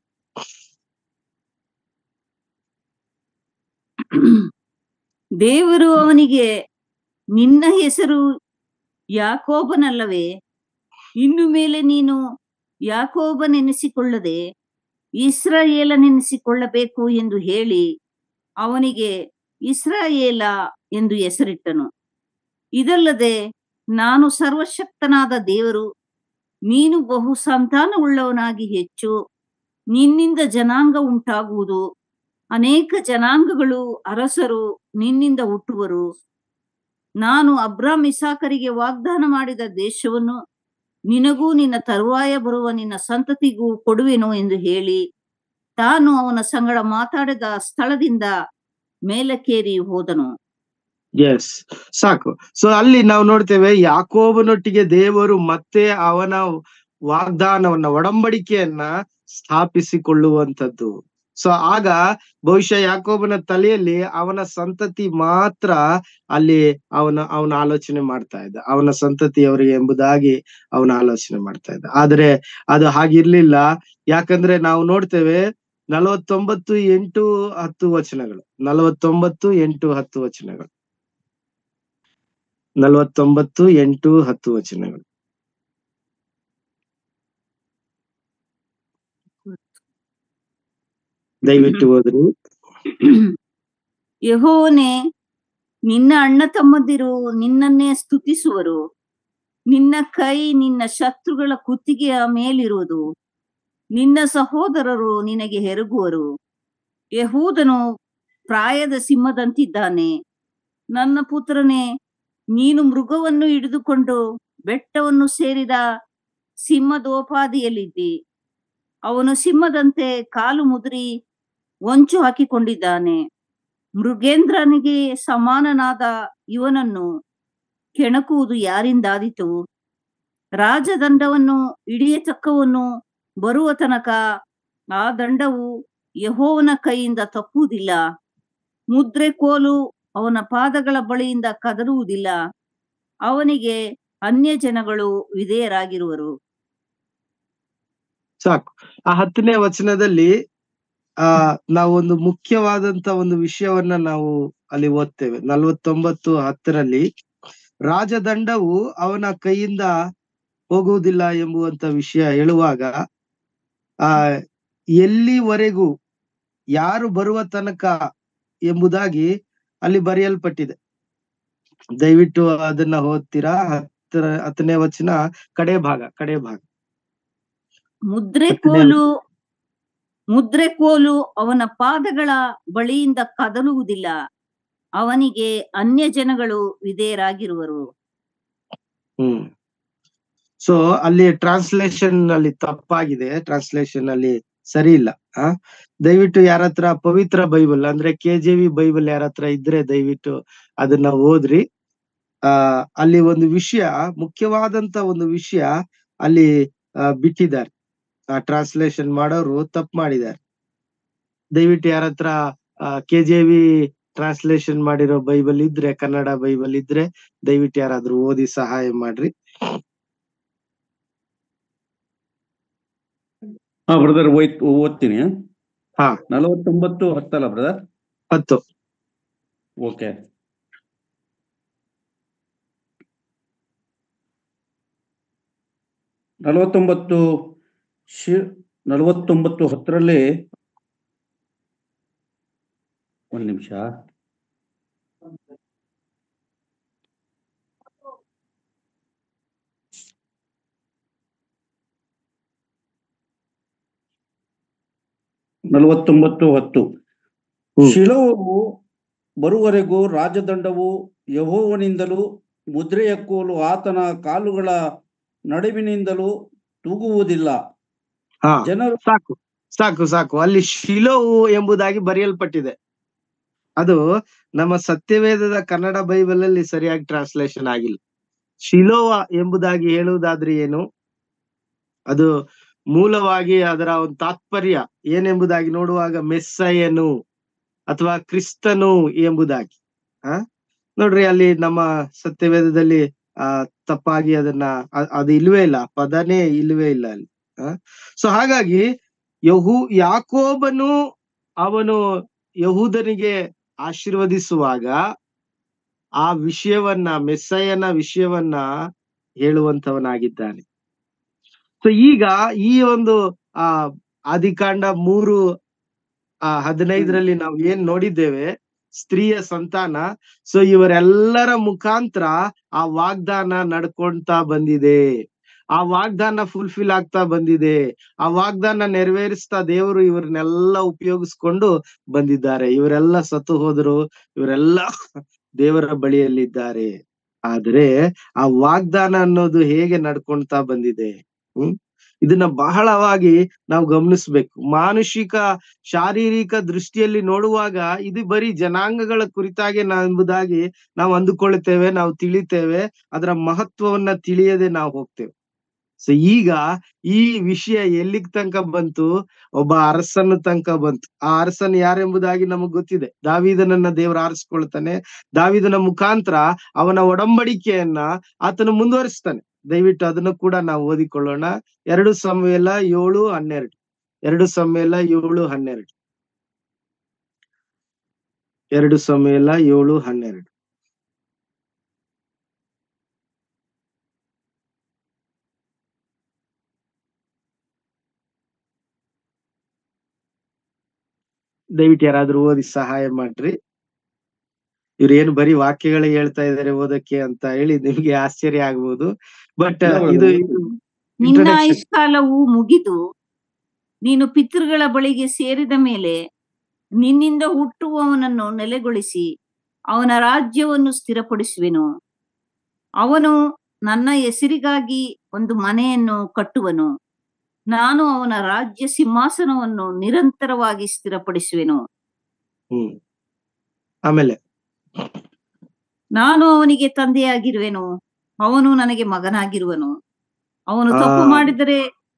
Speaker 2: ದೇವರು ಅವನಿಗೆ ನಿನ್ನ ಹೆಸರು ಯಾಕೋಬನಲ್ಲವೇ ಇನ್ನು ಮೇಲೆ ನೀನು ಯಾಕೋಬನೆನಿಸಿಕೊಳ್ಳದೆ ಇಸ್ರಾಯೇಲನೆನಿಸಿಕೊಳ್ಳಬೇಕು ಎಂದು ಹೇಳಿ ಅವನಿಗೆ ಇಸ್ರಾಯೇಲ ಎಂದು ಹೆಸರಿಟ್ಟನು ಇದಲ್ಲದೆ ನಾನು ಸರ್ವಶಕ್ತನಾದ ದೇವರು ನೀನು ಬಹು ಸಂತಾನವುಳ್ಳವನಾಗಿ ಹೆಚ್ಚು ನಿನ್ನಿಂದ ಜನಾಂಗ ಉಂಟಾಗುವುದು ಅನೇಕ ಜನಾಂಗಗಳು ಅರಸರು ನಿನ್ನಿಂದ ಹುಟ್ಟುವರು ನಾನು ಅಬ್ರಾಮ್ ಇಸಾಕರಿಗೆ ವಾಗ್ದಾನ ಮಾಡಿದ ದೇಶವನ್ನು ನಿನಗೂ ನಿನ್ನ ತರುವಾಯ ಬರುವ ನಿನ್ನ ಸಂತತಿಗೂ ಕೊಡುವೆನು ಎಂದು ಹೇಳಿ ತಾನು ಅವನ ಸಂಗಡ ಮಾತಾಡಿದ ಸ್ಥಳದಿಂದ ಮೇಲಕ್ಕೇರಿ ಹೋದನು
Speaker 1: ಎಸ್ ಸಾಕು ಸೊ ಅಲ್ಲಿ ನಾವು ನೋಡ್ತೇವೆ ಯಾಕೋಬನೊಟ್ಟಿಗೆ ದೇವರು ಮತ್ತೆ ಅವನ ವಾಗ್ದಾನವನ್ನ ಒಡಂಬಡಿಕೆಯನ್ನ ಸ್ಥಾಪಿಸಿಕೊಳ್ಳುವಂಥದ್ದು ಸೊ ಆಗ ಬಹುಶಃ ಯಾಕೋಬನ ತಲೆಯಲ್ಲಿ ಅವನ ಸಂತತಿ ಮಾತ್ರ ಅಲ್ಲಿ ಅವನ ಅವನ ಆಲೋಚನೆ ಮಾಡ್ತಾ ಇದ್ದ ಅವನ ಸಂತತಿಯವರಿಗೆ ಎಂಬುದಾಗಿ ಅವನ ಆಲೋಚನೆ ಮಾಡ್ತಾ ಇದ್ದ ಆದ್ರೆ ಅದು ಹಾಗಿರ್ಲಿಲ್ಲ ಯಾಕಂದ್ರೆ ನಾವು ನೋಡ್ತೇವೆ ನಲವತ್ತೊಂಬತ್ತು ಎಂಟು ಹತ್ತು ವಚನಗಳು ನಲವತ್ತೊಂಬತ್ತು ಎಂಟು ಹತ್ತು ವಚನಗಳು ನಲವತ್ತೊಂಬತ್ತು ಎಂಟು ಹತ್ತು ವಚನಗಳು ದಯವಿಟ್ಟು ಹೋದ್ರಿ
Speaker 2: ಯಹೋವನೇ ನಿನ್ನ ಅಣ್ಣ ತಮ್ಮಂದಿರು ನಿನ್ನನ್ನೇ ಸ್ತುತಿಸುವರು ನಿನ್ನ ಕೈ ನಿನ್ನ ಶತ್ರುಗಳ ಕುತ್ತಿಗೆಯ ಮೇಲಿರುವುದು ನಿನ್ನ ಸಹೋದರರು ನಿನಗೆ ಹೆರುಗುವರು ಯಹೂದನು ಪ್ರಾಯದ ಸಿಂಹದಂತಿದ್ದಾನೆ ನನ್ನ ಪುತ್ರನೇ ನೀನು ಮೃಗವನ್ನು ಹಿಡಿದುಕೊಂಡು ಬೆಟ್ಟವನ್ನು ಸೇರಿದ ಸಿಂಹದೋಪಾದಿಯಲ್ಲಿದ್ದಿ ಅವನು ಸಿಂಹದಂತೆ ಕಾಲು ಮುದುರಿ ಹೊಂಚು ಹಾಕಿಕೊಂಡಿದ್ದಾನೆ ಮೃಗೇಂದ್ರನಿಗೆ ಸಮಾನನಾದ ಇವನನ್ನು ಕೆಣಕುವುದು ಯಾರಿಂದಾದೀತು ರಾಜದಂಡವನ್ನು ಹಿಡಿಯತಕ್ಕವನು ಬರುವ ತನಕ ಆ ದಂಡವು ಯಹೋವನ ಕೈಯಿಂದ ತಪ್ಪುವುದಿಲ್ಲ ಮುದ್ರೆ ಕೋಲು ಅವನ ಪಾದಗಳ ಬಳಿಯಿಂದ ಕದರುವುದಿಲ್ಲ ಅವನಿಗೆ ಅನ್ಯ ಜನಗಳು ವಿಧೇಯರಾಗಿರುವರು
Speaker 1: ಸಾಕು ಆ ಹತ್ತನೇ ವಚನದಲ್ಲಿ ಆ ನಾವೊಂದು ಮುಖ್ಯವಾದಂತ ಒಂದು ವಿಷಯವನ್ನ ನಾವು ಅಲ್ಲಿ ಓದ್ತೇವೆ ನಲ್ವತ್ತೊಂಬತ್ತು ಹತ್ತರಲ್ಲಿ ರಾಜದಂಡವು ಅವನ ಕೈಯಿಂದ ಹೋಗುವುದಿಲ್ಲ ಎಂಬುವಂತ ವಿಷಯ ಹೇಳುವಾಗ ಆ ಎಲ್ಲಿವರೆಗೂ ಯಾರು ಬರುವ ತನಕ ಎಂಬುದಾಗಿ ಅಲ್ಲಿ ಬರೆಯಲ್ಪಟ್ಟಿದೆ ದಯವಿಟ್ಟು ಅದನ್ನ ಓದ್ತೀರಾ ಹತ್ತರ ಹತ್ತನೇ ವಚನ ಕಡೆ ಭಾಗ ಕಡೆ ಭಾಗ
Speaker 2: ಮುದ್ರೆ
Speaker 1: ಹತ್ತನೇ
Speaker 2: ಕೋಲು ಮುದ್ರೆ ಕೋಲು ಅವನ ಪಾದಗಳ ಬಳಿಯಿಂದ ಕದಲುವುದಿಲ್ಲ ಅವನಿಗೆ ಅನ್ಯ ಜನಗಳು ವಿಧೇಯರಾಗಿರುವರು
Speaker 1: ಹ್ಮ್ ಸೊ ಅಲ್ಲಿ ಟ್ರಾನ್ಸ್ಲೇಷನ್ ಅಲ್ಲಿ ತಪ್ಪಾಗಿದೆ ಟ್ರಾನ್ಸ್ಲೇಷನ್ ಅಲ್ಲಿ ಸರಿ ಇಲ್ಲ ಆ ದಯವಿಟ್ಟು ಯಾರ ಹತ್ರ ಪವಿತ್ರ ಬೈಬಲ್ ಅಂದ್ರೆ ಕೆ ಜೆ ವಿ ಬೈಬಲ್ ಯಾರ ಹತ್ರ ಇದ್ರೆ ದಯವಿಟ್ಟು ಅದನ್ನ ಓದ್ರಿ ಆ ಅಲ್ಲಿ ಒಂದು ವಿಷಯ ಮುಖ್ಯವಾದಂತ ಒಂದು ವಿಷಯ ಅಲ್ಲಿ ಆ, ಬಿಟ್ಟಿದ್ದಾರೆ ಆ ಟ್ರಾನ್ಸ್ಲೇಷನ್ ಮಾಡೋರು ತಪ್ಪು ಮಾಡಿದ್ದಾರೆ ದಯವಿಟ್ಟು ಯಾರ ಹತ್ರ ಕೆ ಜೆ ವಿ ಟ್ರಾನ್ಸ್ಲೇಷನ್ ಮಾಡಿರೋ ಬೈಬಲ್ ಇದ್ರೆ ಕನ್ನಡ ಬೈಬಲ್ ಇದ್ರೆ ದಯವಿಟ್ಟು ಯಾರಾದ್ರೂ ಓದಿ ಸಹಾಯ ಮಾಡ್ರಿ
Speaker 3: ಹಾ ಬ್ರದರ್ ಓದ್ತೀನಿ
Speaker 1: ಹಾ.
Speaker 3: ನಲವತ್ತೊಂಬತ್ತು ಹತ್ತಲ್ಲ ಬ್ರದರ್
Speaker 1: ಹತ್ತು
Speaker 3: ಓಕೆ ನಲವತ್ತೊಂಬತ್ತು ಶಿ ನಲವತ್ತೊಂಬತ್ತು ಹತ್ತರಲ್ಲಿ ಒಂದ್ ನಿಮಿಷ ನಲವತ್ತೊಂಬತ್ತು ಹತ್ತು
Speaker 1: ಹ್ಮ್.
Speaker 3: ಶಿಲವು ಬರುವವರೆಗೂ ರಾಜದಂಡವು ಯಹೋವನಿಂದಲೂ ಮುದ್ರೆಯ ಕೋಲು ಆತನ ಕಾಲುಗಳ ನಡುವಿನಿಂದಲೂ ತೂಗುವುದಿಲ್ಲ
Speaker 1: ಹಾ
Speaker 3: ಜನರು
Speaker 1: ಸಾಕು ಸಾಕು ಸಾಕು ಅಲ್ಲಿ ಶಿಲೋವು ಎಂಬುದಾಗಿ ಬರೆಯಲ್ಪಟ್ಟಿದೆ ಅದು ನಮ್ಮ ಸತ್ಯವೇದದ ಕನ್ನಡ ಬೈಬಲ್ ಅಲ್ಲಿ ಸರಿಯಾಗಿ ಟ್ರಾನ್ಸ್ಲೇಷನ್ ಆಗಿಲ್ಲ ಶಿಲೋವ ಎಂಬುದಾಗಿ ಹೇಳುವುದಾದ್ರೆ ಏನು ಅದು ಮೂಲವಾಗಿ ಅದರ ಒಂದು ತಾತ್ಪರ್ಯ ಏನೆಂಬುದಾಗಿ ನೋಡುವಾಗ ಮೆಸ್ಸಯನು ಅಥವಾ ಕ್ರಿಸ್ತನು ಎಂಬುದಾಗಿ ಆ ನೋಡ್ರಿ ಅಲ್ಲಿ ನಮ್ಮ ಸತ್ಯವೇದದಲ್ಲಿ ಆ ತಪ್ಪಾಗಿ ಅದನ್ನ ಅ- ಅದು ಇಲ್ವೇ ಇಲ್ಲ ಪದನೇ ಇಲ್ವೇ ಇಲ್ಲ ಅಲ್ಲಿ ಸೊ ಹಾಗಾಗಿ ಯಹೂ ಯಾಕೋಬನು ಅವನು ಯಹೂದನಿಗೆ ಆಶೀರ್ವದಿಸುವಾಗ ಆ ವಿಷಯವನ್ನ ಮೆಸ್ಸಯ್ಯನ ವಿಷಯವನ್ನ ಹೇಳುವಂತವನಾಗಿದ್ದಾನೆ ಸೊ ಈಗ ಈ ಒಂದು ಆ ಆದಿಕಾಂಡ ಮೂರು ಆ ಹದಿನೈದರಲ್ಲಿ ನಾವು ಏನ್ ನೋಡಿದ್ದೇವೆ ಸ್ತ್ರೀಯ ಸಂತಾನ ಸೊ ಇವರೆಲ್ಲರ ಮುಖಾಂತರ ಆ ವಾಗ್ದಾನ ನಡ್ಕೊಂತಾ ಬಂದಿದೆ ಆ ವಾಗ್ದಾನ ಫುಲ್ಫಿಲ್ ಆಗ್ತಾ ಬಂದಿದೆ ಆ ವಾಗ್ದಾನ ನೆರವೇರಿಸ್ತಾ ದೇವರು ಇವ್ರನ್ನೆಲ್ಲ ಉಪಯೋಗಿಸ್ಕೊಂಡು ಬಂದಿದ್ದಾರೆ ಇವರೆಲ್ಲ ಸತ್ತು ಹೋದ್ರು ಇವರೆಲ್ಲ ದೇವರ ಬಳಿಯಲ್ಲಿದ್ದಾರೆ ಆದ್ರೆ ಆ ವಾಗ್ದಾನ ಅನ್ನೋದು ಹೇಗೆ ನಡ್ಕೊಂತಾ ಬಂದಿದೆ ಹ್ಮ್ ಇದನ್ನ ಬಹಳವಾಗಿ ನಾವು ಗಮನಿಸ್ಬೇಕು ಮಾನುಷಿಕ ಶಾರೀರಿಕ ದೃಷ್ಟಿಯಲ್ಲಿ ನೋಡುವಾಗ ಇದು ಬರೀ ಜನಾಂಗಗಳ ಕುರಿತಾಗಿ ನಾ ಎಂಬುದಾಗಿ ನಾವು ಅಂದುಕೊಳ್ಳುತ್ತೇವೆ ನಾವು ತಿಳಿತೇವೆ ಅದರ ಮಹತ್ವವನ್ನ ತಿಳಿಯದೆ ನಾವು ಹೋಗ್ತೇವೆ ಸೊ ಈಗ ಈ ವಿಷಯ ಎಲ್ಲಿಗ್ ತನಕ ಬಂತು ಒಬ್ಬ ಅರಸನ ತನಕ ಬಂತು ಆ ಅರಸನ್ ಯಾರೆಂಬುದಾಗಿ ನಮಗ್ ಗೊತ್ತಿದೆ ದಾವಿದನನ್ನ ದೇವರು ಆರಿಸ್ಕೊಳ್ತಾನೆ ದಾವಿದನ ಮುಖಾಂತರ ಅವನ ಒಡಂಬಡಿಕೆಯನ್ನ ಆತನು ಮುಂದುವರಿಸ್ತಾನೆ ದಯವಿಟ್ಟು ಅದನ್ನು ಕೂಡ ನಾವು ಓದಿಕೊಳ್ಳೋಣ ಎರಡು ಸಮಯಲ ಏಳು ಹನ್ನೆರಡು ಎರಡು ಸಮಯಲ ಏಳು ಹನ್ನೆರಡು ಎರಡು ಸಮಯಲ ಏಳು ಹನ್ನೆರಡು ದಯವಿಟ್ಟು ಯಾರಾದ್ರೂ ಓದಿ ಸಹಾಯ ಮಾಡ್ರಿ ಇವ್ರು ಏನು ಬರೀ ವಾಕ್ಯಗಳೇ ಹೇಳ್ತಾ ಇದಾರೆ ಓದಕ್ಕೆ ಅಂತ ಹೇಳಿ ನಿಮ್ಗೆ ಆಶ್ಚರ್ಯ ಆಗ್ಬೋದು ಬಟ್
Speaker 3: ಇಲ್ಲ,
Speaker 1: ಇದು
Speaker 3: ಇಲ್ಲ.
Speaker 1: ಇದು
Speaker 2: ನಿನ್ನ
Speaker 1: introduction.
Speaker 2: ಆಯುಷ್ಕಾಲವು ಮುಗಿದು ನೀನು ಪಿತೃಗಳ ಬಳಿಗೆ ಸೇರಿದ ಮೇಲೆ ನಿನ್ನಿಂದ ಹುಟ್ಟುವವನನ್ನು ನೆಲೆಗೊಳಿಸಿ ಅವನ ರಾಜ್ಯವನ್ನು ಸ್ಥಿರಪಡಿಸುವೆನು ಅವನು ನನ್ನ ಹೆಸರಿಗಾಗಿ ಒಂದು ಮನೆಯನ್ನು ಕಟ್ಟುವನು ನಾನು ಅವನ ರಾಜ್ಯ ಸಿಂಹಾಸನವನ್ನು ನಿರಂತರವಾಗಿ ಸ್ಥಿರಪಡಿಸುವೆನು
Speaker 1: ಹ್ಮ್ ಆಮೇಲೆ
Speaker 2: ನಾನು ಅವನಿಗೆ ತಂದೆಯಾಗಿರುವೆನು ಅವನು ನನಗೆ ಮಗನಾಗಿರುವನು ಅವನು ತಪ್ಪು
Speaker 1: ಆ.
Speaker 2: ಮಾಡಿದರೆ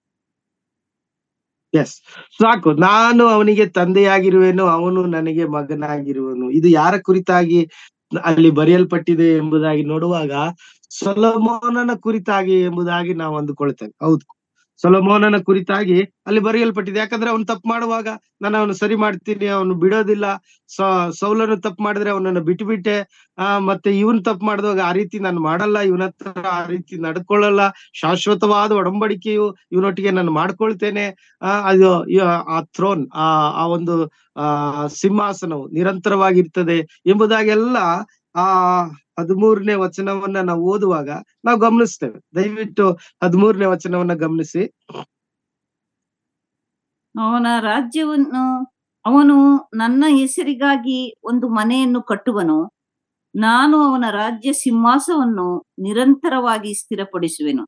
Speaker 1: ಎಸ್ ಸಾಕು ನಾನು ಅವನಿಗೆ ತಂದೆಯಾಗಿರುವೆನು ಅವನು ನನಗೆ ಮಗನಾಗಿರುವನು ಇದು ಯಾರ ಕುರಿತಾಗಿ ಅಲ್ಲಿ ಬರೆಯಲ್ಪಟ್ಟಿದೆ ಎಂಬುದಾಗಿ ನೋಡುವಾಗ ಸೊಲಮೋನನ ಕುರಿತಾಗಿ ಎಂಬುದಾಗಿ ನಾವು ಅಂದುಕೊಳ್ತೇವೆ ಹೌದು ಸೊಲಮೋನನ ಕುರಿತಾಗಿ ಅಲ್ಲಿ ಬರೆಯಲ್ಪಟ್ಟಿದೆ ಯಾಕಂದ್ರೆ ಅವನು ತಪ್ಪು ಮಾಡುವಾಗ ನಾನು ಅವನು ಸರಿ ಮಾಡ್ತೀನಿ ಅವನು ಬಿಡೋದಿಲ್ಲ ಸ ಸೌಲನು ತಪ್ಪು ಮಾಡಿದ್ರೆ ಅವನನ್ನ ಬಿಟ್ಟು ಬಿಟ್ಟೆ ಆ ಮತ್ತೆ ಇವನ್ ತಪ್ಪು ಮಾಡಿದಾಗ ಆ ರೀತಿ ನಾನು ಮಾಡಲ್ಲ ಇವನ ಹತ್ರ ಆ ರೀತಿ ನಡ್ಕೊಳ್ಳಲ್ಲ ಶಾಶ್ವತವಾದ ಒಡಂಬಡಿಕೆಯು ಇವನೊಟ್ಟಿಗೆ ನಾನು ಮಾಡ್ಕೊಳ್ತೇನೆ ಆ ಅದು ಈ- ಆ ಥ್ರೋನ್ ಆ ಆ ಒಂದು ಆ ಸಿಂಹಾಸನವು ನಿರಂತರವಾಗಿರ್ತದೆ ಎಂಬುದಾಗೆಲ್ಲ ಆ ಹದಿಮೂರನೇ ವಚನವನ್ನ ನಾವು ಓದುವಾಗ ನಾವು ಗಮನಿಸ್ತೇವೆ ದಯವಿಟ್ಟು ಹದಿಮೂರನೇ ವಚನವನ್ನ ಗಮನಿಸಿ
Speaker 2: ಅವನ ರಾಜ್ಯವನ್ನು ಅವನು ನನ್ನ ಹೆಸರಿಗಾಗಿ ಒಂದು ಮನೆಯನ್ನು ಕಟ್ಟುವನು ನಾನು ಅವನ ರಾಜ್ಯ ಸಿಂಹಾಸವನ್ನು ನಿರಂತರವಾಗಿ ಸ್ಥಿರಪಡಿಸುವೆನು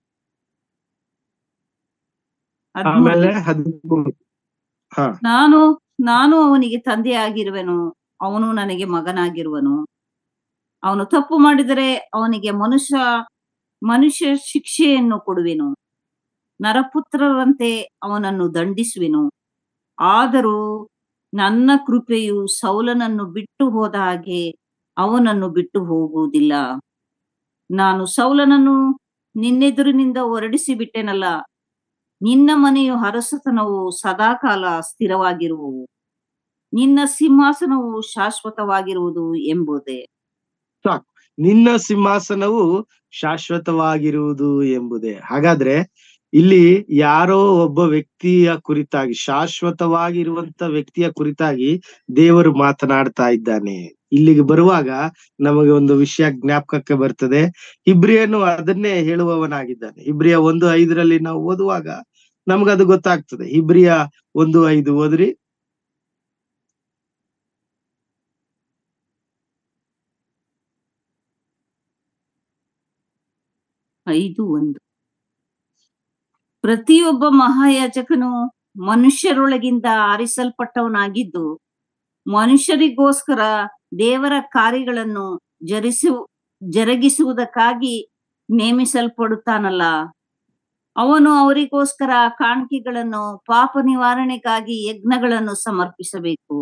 Speaker 1: ಆಮೇಲೆ
Speaker 2: ಹದಿಮೂರನೇ
Speaker 1: ಹದಿಮೂರು ಹಾ
Speaker 2: ನಾನು ನಾನು ಅವನಿಗೆ ತಂದೆಯಾಗಿರುವೆನು ಅವನು ನನಗೆ ಮಗನಾಗಿರುವನು ಅವನು ತಪ್ಪು ಮಾಡಿದರೆ ಅವನಿಗೆ ಮನುಷ್ಯ ಮನುಷ್ಯ ಶಿಕ್ಷೆಯನ್ನು ಕೊಡುವೆನು ನರಪುತ್ರರಂತೆ ಅವನನ್ನು ದಂಡಿಸುವೆನು ಆದರೂ ನನ್ನ ಕೃಪೆಯು ಸೌಲನನ್ನು ಬಿಟ್ಟು ಹೋದ ಹಾಗೆ ಅವನನ್ನು ಬಿಟ್ಟು ಹೋಗುವುದಿಲ್ಲ ನಾನು ಸೌಲನನ್ನು ನಿನ್ನೆದುರಿನಿಂದ ಹೊರಡಿಸಿ ಬಿಟ್ಟೆನಲ್ಲ ನಿನ್ನ ಮನೆಯು ಅರಸತನವು ಸದಾಕಾಲ ಸ್ಥಿರವಾಗಿರುವವು ನಿನ್ನ ಸಿಂಹಾಸನವು ಶಾಶ್ವತವಾಗಿರುವುದು ಎಂಬುದೇ
Speaker 1: ನಿನ್ನ ಸಿಂಹಾಸನವು ಶಾಶ್ವತವಾಗಿರುವುದು ಎಂಬುದೇ ಹಾಗಾದ್ರೆ ಇಲ್ಲಿ ಯಾರೋ ಒಬ್ಬ ವ್ಯಕ್ತಿಯ ಕುರಿತಾಗಿ ಶಾಶ್ವತವಾಗಿರುವಂತ ವ್ಯಕ್ತಿಯ ಕುರಿತಾಗಿ ದೇವರು ಮಾತನಾಡ್ತಾ ಇದ್ದಾನೆ ಇಲ್ಲಿಗೆ ಬರುವಾಗ ನಮಗೆ ಒಂದು ವಿಷಯ ಜ್ಞಾಪಕಕ್ಕೆ ಬರ್ತದೆ ಇಬ್ರಿಯನು ಅದನ್ನೇ ಹೇಳುವವನಾಗಿದ್ದಾನೆ ಇಬ್ರಿಯ ಒಂದು ಐದರಲ್ಲಿ ನಾವು ಓದುವಾಗ ನಮ್ಗದು ಗೊತ್ತಾಗ್ತದೆ ಇಬ್ರಿಯ ಒಂದು ಐದು ಓದ್ರಿ
Speaker 2: ಐದು ಒಂದು ಪ್ರತಿಯೊಬ್ಬ ಮಹಾಯಾಜಕನು ಮನುಷ್ಯರೊಳಗಿಂದ ಆರಿಸಲ್ಪಟ್ಟವನಾಗಿದ್ದು ಮನುಷ್ಯರಿಗೋಸ್ಕರ ದೇವರ ಕಾರ್ಯಗಳನ್ನು ಜರಿಸು ಜರುಗಿಸುವುದಕ್ಕಾಗಿ ನೇಮಿಸಲ್ಪಡುತ್ತಾನಲ್ಲ ಅವನು ಅವರಿಗೋಸ್ಕರ ಕಾಣಿಕೆಗಳನ್ನು ಪಾಪ ನಿವಾರಣೆಗಾಗಿ ಯಜ್ಞಗಳನ್ನು ಸಮರ್ಪಿಸಬೇಕು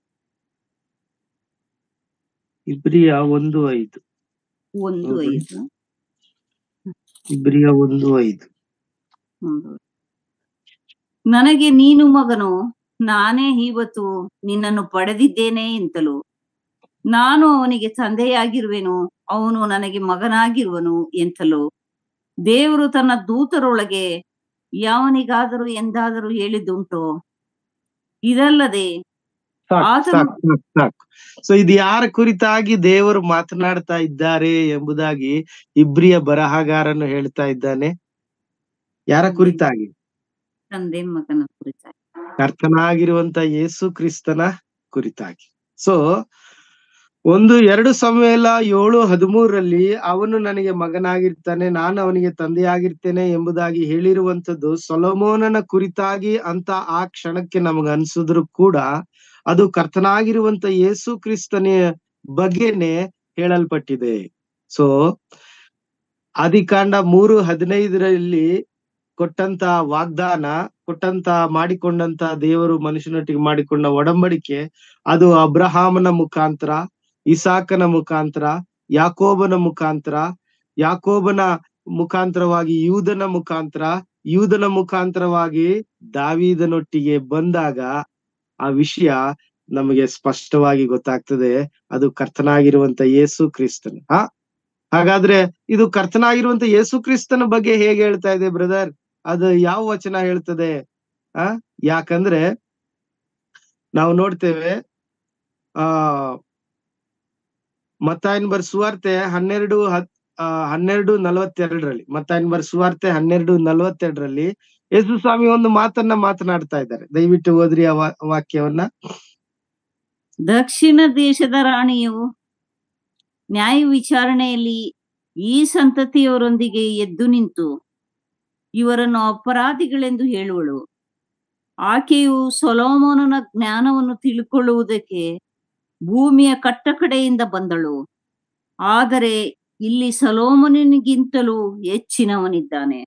Speaker 1: ಇಬ್ರಿಯ ಒಂದು ಐದು
Speaker 2: ಒಂದು
Speaker 1: ಹೌದು.
Speaker 2: ಐದು
Speaker 1: ಇಬ್ರಿಯ ಒಂದು ಐದು
Speaker 2: ಒಂದು. ನನಗೆ ನೀನು ಮಗನು ನಾನೇ ಇವತ್ತು ನಿನ್ನನ್ನು ಪಡೆದಿದ್ದೇನೆ ಎಂತಲೂ ನಾನು ಅವನಿಗೆ ತಂದೆಯಾಗಿರುವೆನು ಅವನು ನನಗೆ ಮಗನಾಗಿರುವನು ಎಂತಲೂ ದೇವರು ತನ್ನ ದೂತರೊಳಗೆ ಯಾವನಿಗಾದರೂ ಎಂದಾದರೂ ಹೇಳಿದ್ದುಂಟೋ ಇದಲ್ಲದೆ
Speaker 1: ಸಾಕು
Speaker 2: ಆತನು-
Speaker 1: ಸಾಕು ಸಾಕು ಸಾಕು ಸೊ ಇದು ಯಾರ ಕುರಿತಾಗಿ ದೇವರು ಮಾತನಾಡ್ತಾ ಇದ್ದಾರೆ ಎಂಬುದಾಗಿ ಇಬ್ರಿಯ ಬರಹಗಾರನು ಹೇಳ್ತಾ ಇದ್ದಾನೆ ಯಾರ ಕುರಿತಾಗಿ
Speaker 2: ತಂದೆ ಮಗನ ಕುರಿತಾಗಿ
Speaker 1: ಕರ್ತನಾಗಿರುವಂತ ಯೇಸು ಕ್ರಿಸ್ತನ ಕುರಿತಾಗಿ ಸೊ ಒಂದು ಎರಡು ಸಮಯಲ ಏಳು ಹದಿಮೂರರಲ್ಲಿ ಅವನು ನನಗೆ ಮಗನಾಗಿರ್ತಾನೆ ನಾನು ಅವನಿಗೆ ತಂದೆಯಾಗಿರ್ತೇನೆ ಎಂಬುದಾಗಿ ಹೇಳಿರುವಂತದ್ದು ಸೊಲಮೋನನ ಕುರಿತಾಗಿ ಅಂತ ಆ ಕ್ಷಣಕ್ಕೆ ನಮಗ ಅನ್ಸಿದ್ರು ಕೂಡ ಅದು ಕರ್ತನಾಗಿರುವಂತ ಯೇಸು ಕ್ರಿಸ್ತನ ಬಗ್ಗೆನೆ ಹೇಳಲ್ಪಟ್ಟಿದೆ ಸೊ ಆದಿಕಾಂಡ ಮೂರು ಹದಿನೈದರಲ್ಲಿ ಕೊಟ್ಟಂತ ವಾಗ್ದಾನ ಕೊಟ್ಟಂತ ಮಾಡಿಕೊಂಡಂತ ದೇವರು ಮನುಷ್ಯನೊಟ್ಟಿಗೆ ಮಾಡಿಕೊಂಡ ಒಡಂಬಡಿಕೆ ಅದು ಅಬ್ರಹಾಮನ ಮುಖಾಂತರ ಇಸಾಕನ ಮುಖಾಂತರ ಯಾಕೋಬನ ಮುಖಾಂತರ ಯಾಕೋಬನ ಮುಖಾಂತರವಾಗಿ ಯೂದನ ಮುಖಾಂತರ ಯೂದನ ಮುಖಾಂತರವಾಗಿ ದಾವೀದನೊಟ್ಟಿಗೆ ಬಂದಾಗ ಆ ವಿಷಯ ನಮಗೆ ಸ್ಪಷ್ಟವಾಗಿ ಗೊತ್ತಾಗ್ತದೆ ಅದು ಕರ್ತನಾಗಿರುವಂತ ಯೇಸು ಕ್ರಿಸ್ತನ ಹಾ ಹಾಗಾದ್ರೆ ಇದು ಕರ್ತನಾಗಿರುವಂತ ಯೇಸು ಕ್ರಿಸ್ತನ ಬಗ್ಗೆ ಹೇಗೆ ಹೇಳ್ತಾ ಇದೆ ಬ್ರದರ್ ಅದು ಯಾವ ವಚನ ಹೇಳ್ತದೆ ಆ ಯಾಕಂದ್ರೆ ನಾವು ನೋಡ್ತೇವೆ ಆ ಮತ್ತಾಯನ್ ಬರ್ ಸುವಾರ್ತೆ ಹನ್ನೆರಡು ಹತ್ ಆ ಹನ್ನೆರಡು ನಲವತ್ತೆರಡರಲ್ಲಿ ಮತ್ತಾಯನ್ ಬರ್ ಸುವಾರ್ತೆ ಹನ್ನೆರಡು ನಲವತ್ತೆರಡರಲ್ಲಿ ಯೇಸು ಸ್ವಾಮಿ ಒಂದು ಮಾತನ್ನ ಮಾತನಾಡ್ತಾ ಇದ್ದಾರೆ ದಯವಿಟ್ಟು ಓದ್ರಿ ಆ ವಾ- ವಾಕ್ಯವನ್ನ
Speaker 2: ದಕ್ಷಿಣ ದೇಶದ ರಾಣಿಯು ನ್ಯಾಯ ವಿಚಾರಣೆಯಲ್ಲಿ ಈ ಸಂತತಿಯವರೊಂದಿಗೆ ಎದ್ದು ನಿಂತು ಇವರನ್ನು ಅಪರಾಧಿಗಳೆಂದು ಹೇಳುವಳು ಆಕೆಯು ಸೊಲೋಮೋನನ ಜ್ಞಾನವನ್ನು ತಿಳ್ಕೊಳ್ಳುವುದಕ್ಕೆ ಭೂಮಿಯ ಕಟ್ಟಕಡೆಯಿಂದ ಬಂದಳು ಆದರೆ ಇಲ್ಲಿ ಸೊಲೋಮೋನನಿಗಿಂತಲೂ ಹೆಚ್ಚಿನವನಿದ್ದಾನೆ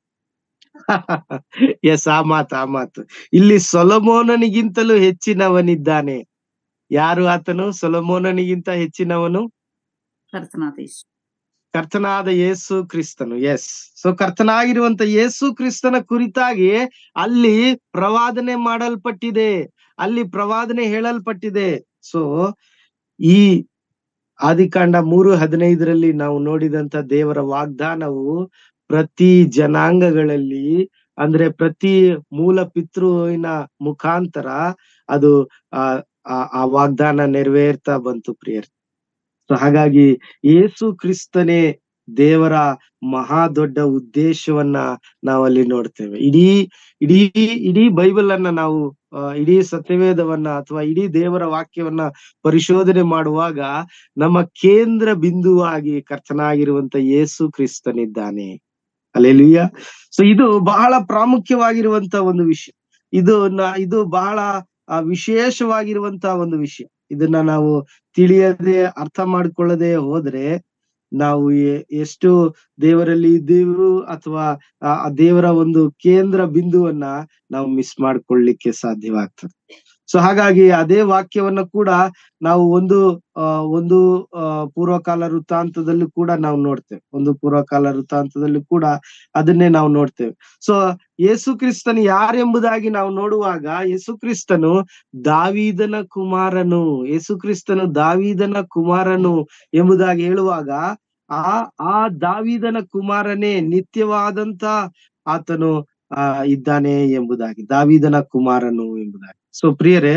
Speaker 1: ಎಸ್ ಆ ಮಾತು ಆ ಮಾತು ಇಲ್ಲಿ ಸೊಲಮೋನನಿಗಿಂತಲೂ ಹೆಚ್ಚಿನವನಿದ್ದಾನೆ ಯಾರು ಆತನು ಸೊಲಮೋನನಿಗಿಂತ ಹೆಚ್ಚಿನವನು
Speaker 2: ಕರ್ತನಾದ ಯೇಸು.
Speaker 1: ಕರ್ತನಾದ ಯೇಸು ಕ್ರಿಸ್ತನು ಎಸ್ ಸೊ ಕರ್ತನಾಗಿರುವಂತ ಯೇಸು ಕ್ರಿಸ್ತನ ಕುರಿತಾಗಿ ಅಲ್ಲಿ ಪ್ರವಾದನೆ ಮಾಡಲ್ಪಟ್ಟಿದೆ ಅಲ್ಲಿ ಪ್ರವಾದನೆ ಹೇಳಲ್ಪಟ್ಟಿದೆ ಸೊ ಈ ಆದಿಕಾಂಡ ಮೂರು ಹದಿನೈದರಲ್ಲಿ ನಾವು ನೋಡಿದಂತ ದೇವರ ವಾಗ್ದಾನವು ಪ್ರತಿ ಜನಾಂಗಗಳಲ್ಲಿ ಅಂದ್ರೆ ಪ್ರತಿ ಮೂಲ ಪಿತೃವಿನ ಮುಖಾಂತರ ಅದು ಆ ಆ- ಆ ವಾಗ್ದಾನ ನೆರವೇರ್ತಾ ಬಂತು ಪ್ರಿಯರ್ ಸೊ ಹಾಗಾಗಿ ಯೇಸು ಕ್ರಿಸ್ತನೇ ದೇವರ ಮಹಾ ದೊಡ್ಡ ಉದ್ದೇಶವನ್ನ ನಾವಲ್ಲಿ ನೋಡ್ತೇವೆ ಇಡೀ ಇಡೀ ಇಡೀ ಬೈಬಲ್ ಅನ್ನ ನಾವು ಆ, ಇಡೀ ಸತ್ಯವೇದವನ್ನ ಅಥವಾ ಇಡೀ ದೇವರ ವಾಕ್ಯವನ್ನ ಪರಿಶೋಧನೆ ಮಾಡುವಾಗ ನಮ್ಮ ಕೇಂದ್ರ ಬಿಂದುವಾಗಿ ಕರ್ತನಾಗಿರುವಂತ ಯೇಸು ಕ್ರಿಸ್ತನಿದ್ದಾನೆ ಅಲ್ಲೆಲುಯ್ಯ ಸೊ ಇದು ಬಹಳ ಪ್ರಾಮುಖ್ಯವಾಗಿರುವಂತ ಒಂದು ವಿಷಯ ಇದು ನ- ಇದು ಬಹಳ ಆ, ವಿಶೇಷವಾಗಿರುವಂತ ಒಂದು ವಿಷಯ ಇದನ್ನ ನಾವು ತಿಳಿಯದೆ ಅರ್ಥ ಮಾಡ್ಕೊಳ್ಳದೆ ಹೋದ್ರೆ ನಾವು ಎ- ಎಷ್ಟು ದೇವರಲ್ಲಿ ಇದ್ದೀವರು ಅಥವಾ ಆ ಆ ದೇವರ ಒಂದು ಕೇಂದ್ರ ಬಿಂದುವನ್ನ ನಾವು ಮಿಸ್ ಮಾಡ್ಕೊಳ್ಳಿಕ್ಕೆ ಸಾಧ್ಯವಾಗ್ತದೆ ಸೊ ಹಾಗಾಗಿ ಅದೇ ವಾಕ್ಯವನ್ನ ಕೂಡ ನಾವು ಒಂದು ಆ ಒಂದು ಆ ಪೂರ್ವಕಾಲ ವೃತ್ತಾಂತದಲ್ಲೂ ಕೂಡ ನಾವು ನೋಡ್ತೇವೆ ಒಂದು ಪೂರ್ವಕಾಲ ವೃತ್ತಾಂತದಲ್ಲೂ ಕೂಡ ಅದನ್ನೇ ನಾವು ನೋಡ್ತೇವೆ ಸೊ ಯೇಸು ಕ್ರಿಸ್ತನು ಯಾರೆಂಬುದಾಗಿ ನಾವು ನೋಡುವಾಗ ಯೇಸು ಕ್ರಿಸ್ತನು ದಾವೀದನ ಕುಮಾರನು ಯೇಸು ಕ್ರಿಸ್ತನು ದಾವೀದನ ಕುಮಾರನು ಎಂಬುದಾಗಿ ಹೇಳುವಾಗ ಆ ಆ ದಾವೀದನ ಕುಮಾರನೇ ನಿತ್ಯವಾದಂತ ಆತನು ಆ ಇದ್ದಾನೆ ಎಂಬುದಾಗಿ ದಾವೀದನ ಕುಮಾರನು ಎಂಬುದಾಗಿ ಸೊ ಪ್ರಿಯರೇ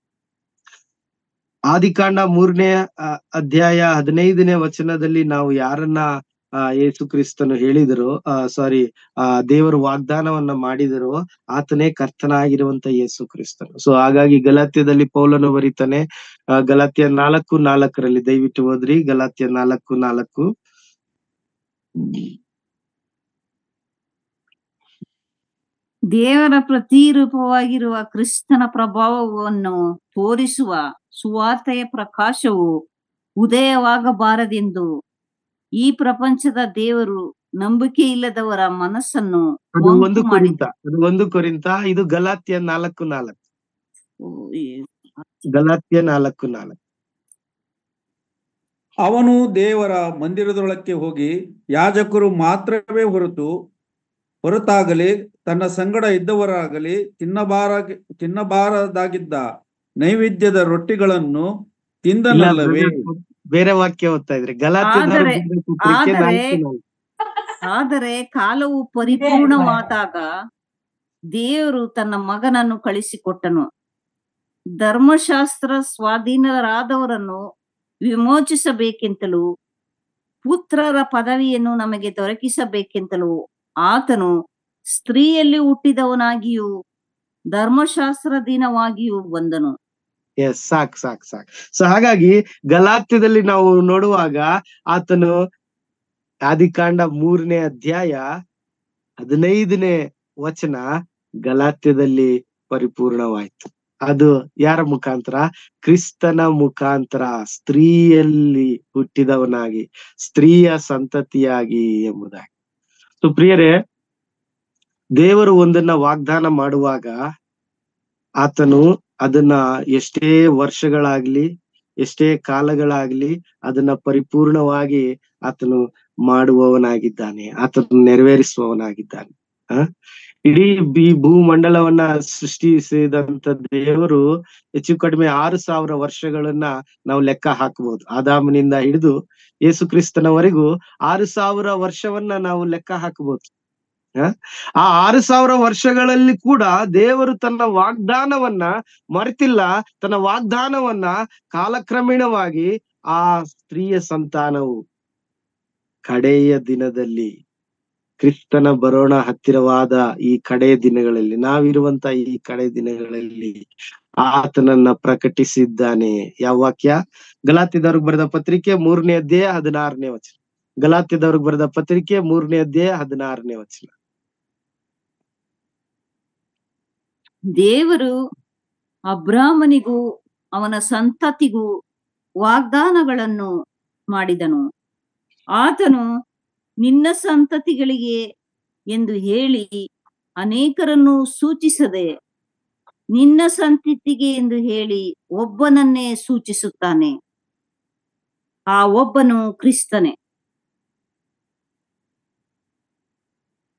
Speaker 1: ಆದಿಕಾಂಡ ಮೂರನೇ ಆ, ಅಧ್ಯಾಯ ಹದಿನೈದನೇ ವಚನದಲ್ಲಿ ನಾವು ಯಾರನ್ನ ಆ ಯೇಸು ಕ್ರಿಸ್ತನು ಹೇಳಿದರೋ ಆ ಸಾರಿ ಆ ದೇವರು ವಾಗ್ದಾನವನ್ನ ಮಾಡಿದರೋ ಆತನೇ ಕರ್ತನಾಗಿರುವಂತ ಯೇಸು ಕ್ರಿಸ್ತನು ಸೊ ಹಾಗಾಗಿ ಗಲಾತ್ಯದಲ್ಲಿ ಪೌಲನು ಬರೀತಾನೆ ಆ, ಗಲಾತ್ಯ ನಾಲ್ಕು ನಾಲ್ಕರಲ್ಲಿ ದಯವಿಟ್ಟು ಓದ್ರಿ ಗಲಾತ್ಯ ನಾಲ್ಕು ನಾಲ್ಕು
Speaker 2: ದೇವರ ಪ್ರತಿರೂಪವಾಗಿರುವ ಕ್ರಿಸ್ತನ ಪ್ರಭಾವವನ್ನು ತೋರಿಸುವ ಸುವಾರ್ತೆಯ ಪ್ರಕಾಶವು ಉದಯವಾಗಬಾರದೆಂದು ಈ ಪ್ರಪಂಚದ ದೇವರು ನಂಬಿಕೆ ಇಲ್ಲದವರ ಮನಸ್ಸನ್ನು
Speaker 1: ಅದು
Speaker 2: ಮಂಕು
Speaker 1: ಒಂದು
Speaker 2: ಮಾಡಿ
Speaker 1: ಕೊರಿಂತ ಅದು ಒಂದು ಕೊರಿಂತ ಇದು ಗಲಾತ್ಯ ನಾಲ್ಕು ನಾಲ್ಕು
Speaker 2: ಓ, ಈ-
Speaker 1: ಗಲಾತ್ಯ ನಾಲ್ಕು ನಾಲ್ಕು
Speaker 3: ಅವನು ದೇವರ ಮಂದಿರದೊಳಕ್ಕೆ ಹೋಗಿ ಯಾಜಕರು ಮಾತ್ರವೇ ಹೊರತು ಹೊರತಾಗಲಿ ತನ್ನ ಸಂಗಡ ಇದ್ದವರಾಗಲಿ ತಿನ್ನಬಾರ ತಿನ್ನಬಾರದಾಗಿದ್ದ ನೈವೇದ್ಯದ ರೊಟ್ಟಿಗಳನ್ನು
Speaker 1: ಇಲ್ಲ,
Speaker 3: ತಿಂದನಲ್ಲವೇ
Speaker 1: ಬೇರೆ ವಾಕ್ಯ ಓದ್ತಾ ಇದ್ರಿ ಗಲಾತ್ಯದವರು
Speaker 2: ಆದರೆ-
Speaker 1: ಬರೆದ ಪತ್ರಿಕೆ
Speaker 2: ಆದರೆ-
Speaker 1: ನಾಲ್ಕು ನಾಲ್ಕು.
Speaker 2: ಆದರೆ ಕಾಲವು ಪರಿಪೂರ್ಣವಾದಾಗ ದೇವರು ತನ್ನ ಮಗನನ್ನು ಕಳಿಸಿಕೊಟ್ಟನು ಧರ್ಮಶಾಸ್ತ್ರ ಸ್ವಾಧೀನರಾದವರನ್ನು ವಿಮೋಚಿಸಬೇಕೆಂತಲೂ ಪುತ್ರರ ಪದವಿಯನ್ನು ನಮಗೆ ದೊರಕಿಸಬೇಕೆಂತಲೂ ಆತನು ಸ್ತ್ರೀಯಲ್ಲಿ ಹುಟ್ಟಿದವನಾಗಿಯೂ ಧರ್ಮಶಾಸ್ತ್ರಧೀನವಾಗಿಯೂ ಬಂದನು
Speaker 1: ಎಸ್ ಸಾಕ್ ಸಾಕ್ ಸಾಕ್ ಸೊ ಹಾಗಾಗಿ ಗಲಾತ್ಯದಲ್ಲಿ ನಾವು ನೋಡುವಾಗ ಆತನು ಆದಿಕಾಂಡ ಮೂರನೇ ಅಧ್ಯಾಯ ಹದಿನೈದನೇ ವಚನ ಗಲಾತ್ಯದಲ್ಲಿ ಪರಿಪೂರ್ಣವಾಯ್ತು ಅದು ಯಾರ ಮುಖಾಂತರ ಕ್ರಿಸ್ತನ ಮುಖಾಂತರ ಸ್ತ್ರೀಯಲ್ಲಿ ಹುಟ್ಟಿದವನಾಗಿ ಸ್ತ್ರೀಯ ಸಂತತಿಯಾಗಿ ಎಂಬುದಾಗಿ ಸೊ ಪ್ರಿಯರೇ ದೇವರು ಒಂದನ್ನ ವಾಗ್ದಾನ ಮಾಡುವಾಗ ಆತನು ಅದನ್ನ ಎಷ್ಟೇ ವರ್ಷಗಳಾಗ್ಲಿ ಎಷ್ಟೇ ಕಾಲಗಳಾಗ್ಲಿ ಅದನ್ನ ಪರಿಪೂರ್ಣವಾಗಿ ಆತನು ಮಾಡುವವನಾಗಿದ್ದಾನೆ ಆತನು ನೆರವೇರಿಸುವವನಾಗಿದ್ದಾನೆ ಆ ಇಡೀ ಈ ಭೂಮಂಡಲವನ್ನ ಸೃಷ್ಟಿಸಿದಂತ ದೇವರು ಹೆಚ್ಚು ಕಡಿಮೆ ಆರು ಸಾವಿರ ವರ್ಷಗಳನ್ನ ನಾವು ಲೆಕ್ಕ ಹಾಕಬಹುದು ಆದಾಮನಿಂದ ಹಿಡಿದು ಯೇಸು ಕ್ರಿಸ್ತನವರೆಗೂ ಆರು ಸಾವಿರ ವರ್ಷವನ್ನ ನಾವು ಲೆಕ್ಕ ಹಾಕಬಹುದು ಆ ಆರು ಸಾವಿರ ವರ್ಷಗಳಲ್ಲಿ ಕೂಡ ದೇವರು ತನ್ನ ವಾಗ್ದಾನವನ್ನ ಮರೆತಿಲ್ಲ ತನ್ನ ವಾಗ್ದಾನವನ್ನ ಕಾಲಕ್ರಮೇಣವಾಗಿ ಆ ಸ್ತ್ರೀಯ ಸಂತಾನವು ಕಡೆಯ ದಿನದಲ್ಲಿ ಕ್ರಿಸ್ತನ ಬರೋಣ ಹತ್ತಿರವಾದ ಈ ಕಡೆಯ ದಿನಗಳಲ್ಲಿ ನಾವಿರುವಂತ ಈ ಕಡೆ ದಿನಗಳಲ್ಲಿ ಆತನನ್ನ ಪ್ರಕಟಿಸಿದ್ದಾನೆ ಯಾವ ವಾಕ್ಯ ಗಲಾತ್ಯದವ್ರಿಗೆ ಬರೆದ ಪತ್ರಿಕೆ ಮೂರನೇ ಅಧ್ಯಾಯ ಹದಿನಾರನೇ ವಚನ ಗಲಾತ್ಯದವ್ರಿಗೆ ಬರೆದ ಪತ್ರಿಕೆ ಮೂರನೇ ಅಧ್ಯಾಯ ಹದಿನಾರನೇ ವಚನ
Speaker 2: ದೇವರು ಅಬ್ರಾಹ್ಮನಿಗೂ ಅವನ ಸಂತತಿಗೂ ವಾಗ್ದಾನಗಳನ್ನು ಮಾಡಿದನು ಆತನು ನಿನ್ನ ಸಂತತಿಗಳಿಗೆ ಎಂದು ಹೇಳಿ ಅನೇಕರನ್ನು ಸೂಚಿಸದೆ ನಿನ್ನ ಸಂತತಿಗೆ ಎಂದು ಹೇಳಿ ಒಬ್ಬನನ್ನೇ ಸೂಚಿಸುತ್ತಾನೆ ಆ ಒಬ್ಬನು ಕ್ರಿಸ್ತನೇ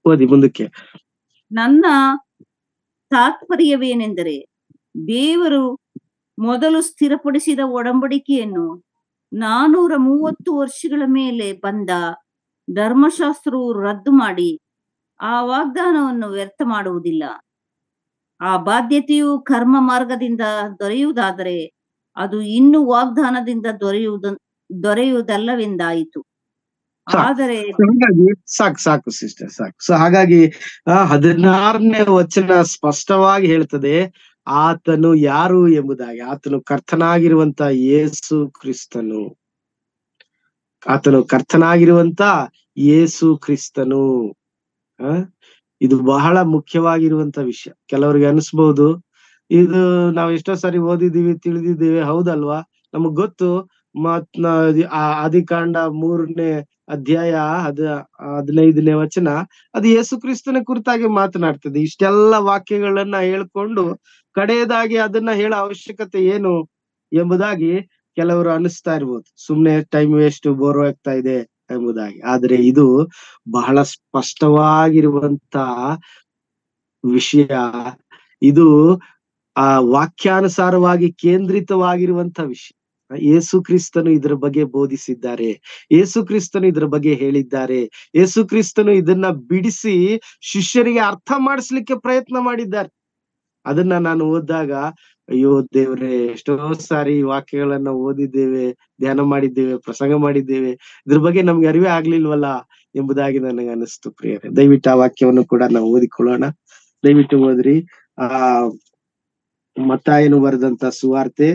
Speaker 1: ಓದಿ ಮುಂದಕ್ಕೆ
Speaker 2: ನನ್ನ ತಾತ್ಪರ್ಯವೇನೆಂದರೆ ದೇವರು ಮೊದಲು ಸ್ಥಿರಪಡಿಸಿದ ಒಡಂಬಡಿಕೆಯನ್ನು ನಾನೂರ ಮೂವತ್ತು ವರ್ಷಗಳ ಮೇಲೆ ಬಂದ ಧರ್ಮಶಾಸ್ತ್ರವು ರದ್ದು ಮಾಡಿ ಆ ವಾಗ್ದಾನವನ್ನು ವ್ಯರ್ಥ ಮಾಡುವುದಿಲ್ಲ ಆ ಬಾಧ್ಯತೆಯು ಕರ್ಮ ಮಾರ್ಗದಿಂದ ದೊರೆಯುವುದಾದರೆ ಅದು ಇನ್ನು ವಾಗ್ದಾನದಿಂದ ದೊರೆಯುವುದ ದೊರೆಯುವುದಲ್ಲವೆಂದಾಯಿತು
Speaker 1: ಸಾಕು.
Speaker 2: ಆದರೆ
Speaker 1: ಹಾಗಾಗಿ ಸಾಕು ಸಾಕು ಸಿಸ್ಟರ್ ಸಾಕು ಸೊ ಹಾಗಾಗಿ ಆ ಹದಿನಾರನೇ ವಚನ ಸ್ಪಷ್ಟವಾಗಿ ಹೇಳ್ತದೆ ಆತನು ಯಾರು ಎಂಬುದಾಗಿ ಆತನು ಕರ್ತನಾಗಿರುವಂತ ಯೇಸು ಕ್ರಿಸ್ತನು ಆತನು ಕರ್ತನಾಗಿರುವಂತ ಯೇಸು ಕ್ರಿಸ್ತನು ಆ ಇದು ಬಹಳ ಮುಖ್ಯವಾಗಿರುವಂತ ವಿಷಯ ಕೆಲವರಿಗೆ ಅನಿಸ್ಬಹುದು ಇದು ನಾವು ಎಷ್ಟೋ ಸಾರಿ ಓದಿದೀವಿ ತಿಳಿದಿದ್ದೀವಿ ಹೌದಲ್ವಾ ನಮಗ್ ಗೊತ್ತು ಮತ್ ನ- ಆ ಆದಿಕಾಂಡ ಮೂರನೇ ಅಧ್ಯಾಯ ಅದ ಹದಿನೈದನೇ ವಚನ ಅದು ಯೇಸು ಕ್ರಿಸ್ತನ ಕುರಿತಾಗಿ ಮಾತನಾಡ್ತದೆ ಇಷ್ಟೆಲ್ಲ ವಾಕ್ಯಗಳನ್ನ ಹೇಳ್ಕೊಂಡು ಕಡೆಯದಾಗಿ ಅದನ್ನ ಹೇಳೋ ಅವಶ್ಯಕತೆ ಏನು ಎಂಬುದಾಗಿ ಕೆಲವರು ಅನಿಸ್ತಾ ಇರ್ಬೋದು ಸುಮ್ನೆ ಟೈಮ್ ವೇಸ್ಟ್ ಬೋರ್ ಆಗ್ತಾ ಇದೆ ಎಂಬುದಾಗಿ ಆದ್ರೆ ಇದು ಬಹಳ ಸ್ಪಷ್ಟವಾಗಿರುವಂತ ವಿಷಯ ಇದು ಆ ವಾಕ್ಯಾನುಸಾರವಾಗಿ ಕೇಂದ್ರಿತವಾಗಿರುವಂತ ವಿಷಯ ಯೇಸು ಕ್ರಿಸ್ತನು ಇದರ ಬಗ್ಗೆ ಬೋಧಿಸಿದ್ದಾರೆ ಯೇಸು ಕ್ರಿಸ್ತನು ಇದರ ಬಗ್ಗೆ ಹೇಳಿದ್ದಾರೆ ಯೇಸು ಕ್ರಿಸ್ತನು ಇದನ್ನ ಬಿಡಿಸಿ ಶಿಷ್ಯರಿಗೆ ಅರ್ಥ ಮಾಡಿಸ್ಲಿಕ್ಕೆ ಪ್ರಯತ್ನ ಮಾಡಿದ್ದಾರೆ ಅದನ್ನ ನಾನು ಓದಿದಾಗ ಅಯ್ಯೋ ದೇವ್ರೆ ಎಷ್ಟೋ ಸಾರಿ ಈ ವಾಕ್ಯಗಳನ್ನ ಓದಿದ್ದೇವೆ ಧ್ಯಾನ ಮಾಡಿದ್ದೇವೆ ಪ್ರಸಂಗ ಮಾಡಿದ್ದೇವೆ ಇದ್ರ ಬಗ್ಗೆ ನಮ್ಗೆ ಅರಿವೇ ಆಗ್ಲಿಲ್ವಲ್ಲ ಎಂಬುದಾಗಿ ನನಗೆ ಅನಿಸ್ತು ಪ್ರಿಯರೇ ದಯವಿಟ್ಟು ಆ ವಾಕ್ಯವನ್ನು ಕೂಡ ನಾವು ಓದಿಕೊಳ್ಳೋಣ ದಯವಿಟ್ಟು ಓದ್ರಿ ಆ ಮತ್ತಾಯನು ಬರೆದಂತ ಸುವಾರ್ತೆ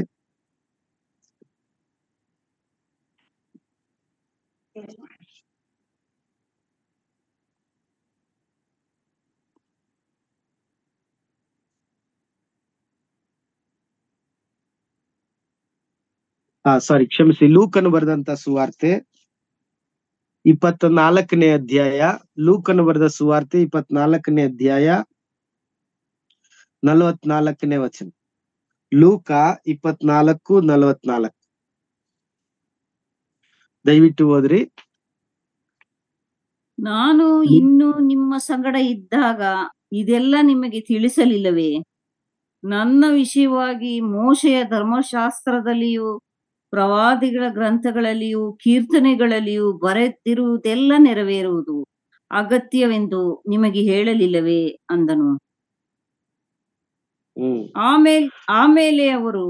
Speaker 1: ಆ ಸಾರಿ ಕ್ಷಮಿಸಿ ಲೂಕನು ಬರೆದಂತ ಸುವಾರ್ತೆ ಇಪ್ಪತ್ತ ನಾಲ್ಕನೇ ಅಧ್ಯಾಯ ಲೂಕನು ಬರೆದ ಸುವಾರ್ತೆ ಇಪ್ಪತ್ನಾಲ್ಕನೇ ಅಧ್ಯಾಯ ನಲವತ್ನಾಲ್ಕನೇ ವಚನ ಲೂಕ ಇಪ್ಪತ್ನಾಲ್ಕು ನಲವತ್ನಾಲ್ಕು ದಯವಿಟ್ಟು ಓದ್ರಿ
Speaker 2: ನಾನು ಇನ್ನು ನಿಮ್ಮ ಸಂಗಡ ಇದ್ದಾಗ ಇದೆಲ್ಲ ನಿಮಗೆ ತಿಳಿಸಲಿಲ್ಲವೇ ನನ್ನ ವಿಷಯವಾಗಿ ಮೋಶೆಯ ಧರ್ಮಶಾಸ್ತ್ರದಲ್ಲಿಯೂ ಪ್ರವಾದಿಗಳ ಗ್ರಂಥಗಳಲ್ಲಿಯೂ ಕೀರ್ತನೆಗಳಲ್ಲಿಯೂ ಬರೆದಿರುವುದೆಲ್ಲ ನೆರವೇರುವುದು ಅಗತ್ಯವೆಂದು ನಿಮಗೆ ಹೇಳಲಿಲ್ಲವೇ ಅಂದನು
Speaker 1: ಹ್ಮ್
Speaker 2: ಆಮೇಲೆ ಆಮೇಲೆ ಅವರು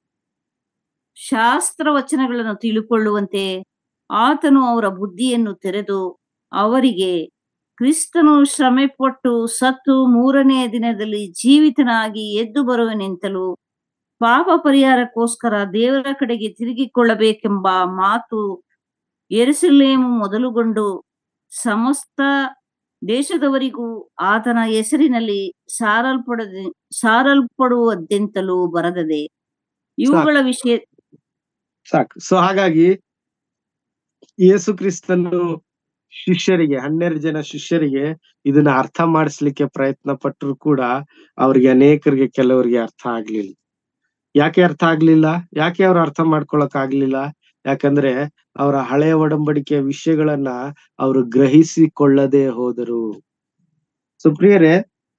Speaker 2: ಶಾಸ್ತ್ರ ವಚನಗಳನ್ನು ತಿಳುಕೊಳ್ಳುವಂತೆ ಆತನು ಅವರ ಬುದ್ಧಿಯನ್ನು ತೆರೆದು ಅವರಿಗೆ ಕ್ರಿಸ್ತನು ಶ್ರಮೆಪಟ್ಟು ಸತ್ತು ಮೂರನೆಯ ದಿನದಲ್ಲಿ ಜೀವಿತನಾಗಿ ಎದ್ದು ಬರುವನೆಂತಲೂ ಪಾಪ ಪರಿಹಾರಕ್ಕೋಸ್ಕರ ದೇವರ ಕಡೆಗೆ ತಿರುಗಿಕೊಳ್ಳಬೇಕೆಂಬ ಮಾತು ಎರುಸಲೇಮು ಮೊದಲುಗೊಂಡು ಸಮಸ್ತ ದೇಶದವರಿಗೂ ಆತನ ಹೆಸರಿನಲ್ಲಿ ಸಾರಲ್ಪಡದೆ ಸಾರಲ್ಪಡುವುದೆಂತಲೂ ಬರದದೆ ಇವುಗಳ ವಿಷಯ
Speaker 1: ಸಾಕು ಸೊ ಹಾಗಾಗಿ ಯೇಸು ಕ್ರಿಸ್ತನು ಶಿಷ್ಯರಿಗೆ ಹನ್ನೆರಡು ಜನ ಶಿಷ್ಯರಿಗೆ ಇದನ್ನ ಅರ್ಥ ಮಾಡಿಸ್ಲಿಕ್ಕೆ ಪ್ರಯತ್ನ ಪಟ್ಟರು ಕೂಡ ಅವ್ರಿಗೆ ಅನೇಕರಿಗೆ ಕೆಲವರಿಗೆ ಅರ್ಥ ಆಗ್ಲಿಲ್ಲ ಯಾಕೆ ಅರ್ಥ ಆಗ್ಲಿಲ್ಲ ಯಾಕೆ ಅವ್ರು ಅರ್ಥ ಮಾಡ್ಕೊಳಕ್ ಆಗ್ಲಿಲ್ಲ ಯಾಕಂದ್ರೆ ಅವರ ಹಳೆಯ ಒಡಂಬಡಿಕೆಯ ವಿಷಯಗಳನ್ನ ಅವರು ಗ್ರಹಿಸಿಕೊಳ್ಳದೆ ಹೋದರು ಸೊ ಪ್ರಿಯರೇ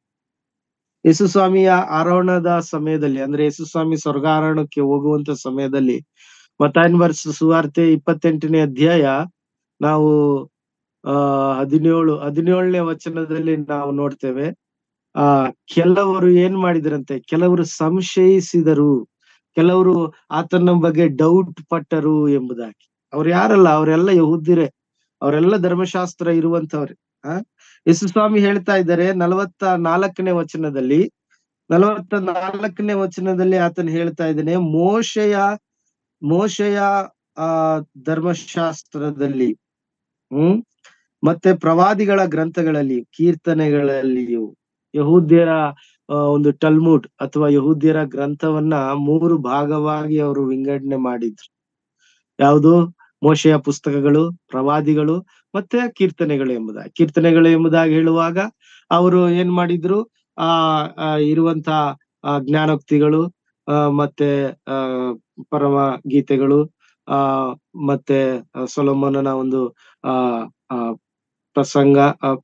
Speaker 1: ಯೇಸುಸ್ವಾಮಿಯ ಆರೋಹಣದ ಸಮಯದಲ್ಲಿ ಅಂದ್ರೆ ಯೇಸುಸ್ವಾಮಿ ಸ್ವರ್ಗಾರೋಹಣಕ್ಕೆ ಹೋಗುವಂತ ಸಮಯದಲ್ಲಿ ಮತಾಯನ್ ವರ್ಸ್ ಸುವಾರ್ತೆ ಇಪ್ಪತ್ತೆಂಟನೇ ಅಧ್ಯಾಯ ನಾವು ಆ ಹದಿನೇಳು ಹದಿನೇಳನೇ ವಚನದಲ್ಲಿ ನಾವು ನೋಡ್ತೇವೆ ಆ ಕೆಲವರು ಏನ್ ಮಾಡಿದ್ರಂತೆ ಕೆಲವರು ಸಂಶಯಿಸಿದರು ಕೆಲವರು ಆತನ ಬಗ್ಗೆ ಡೌಟ್ ಪಟ್ಟರು ಎಂಬುದಾಗಿ ಅವ್ರು ಯಾರಲ್ಲ ಅವರೆಲ್ಲ ಯಹುದಿರೇ ಅವರೆಲ್ಲ ಧರ್ಮಶಾಸ್ತ್ರ ಇರುವಂತವ್ರೆ ಆ ಯೇಸುಸ್ವಾಮಿ ಹೇಳ್ತಾ ಇದ್ದಾರೆ ನಲವತ್ತ ನಾಲ್ಕನೇ ವಚನದಲ್ಲಿ ನಲವತ್ತ ನಾಲ್ಕನೇ ವಚನದಲ್ಲಿ ಆತನ ಹೇಳ್ತಾ ಇದ್ದಾನೆ ಮೋಶೆಯ ಮೋಶೆಯ ಆ ಧರ್ಮಶಾಸ್ತ್ರದಲ್ಲಿ ಹ್ಮ್ ಮತ್ತೆ ಪ್ರವಾದಿಗಳ ಗ್ರಂಥಗಳಲ್ಲಿ ಕೀರ್ತನೆಗಳಲ್ಲಿಯೂ ಯಹೂದ್ಯರ ಆ, ಒಂದು ಟಲ್ಮುಡ್ ಅಥವಾ ಯಹೂದ್ಯರ ಗ್ರಂಥವನ್ನ ಮೂರು ಭಾಗವಾಗಿ ಅವರು ವಿಂಗಡಣೆ ಮಾಡಿದ್ರು ಯಾವುದು ಮೋಶೆಯ ಪುಸ್ತಕಗಳು ಪ್ರವಾದಿಗಳು ಮತ್ತೆ ಕೀರ್ತನೆಗಳು ಎಂಬುದಾಗಿ ಕೀರ್ತನೆಗಳು ಎಂಬುದಾಗಿ ಹೇಳುವಾಗ ಅವರು ಏನ್ ಮಾಡಿದ್ರು ಆ ಆ, ಇರುವಂತ ಆ, ಜ್ಞಾನೋಕ್ತಿಗಳು ಆ, ಮತ್ತೆ ಆ ಪರಮ ಗೀತೆಗಳು ಆ ಮತ್ತೆ ಆ, ಸೊಲೊಮೋನನ ಒಂದು ಆ ಆ ಪ್ರಸಂಗ ಆ,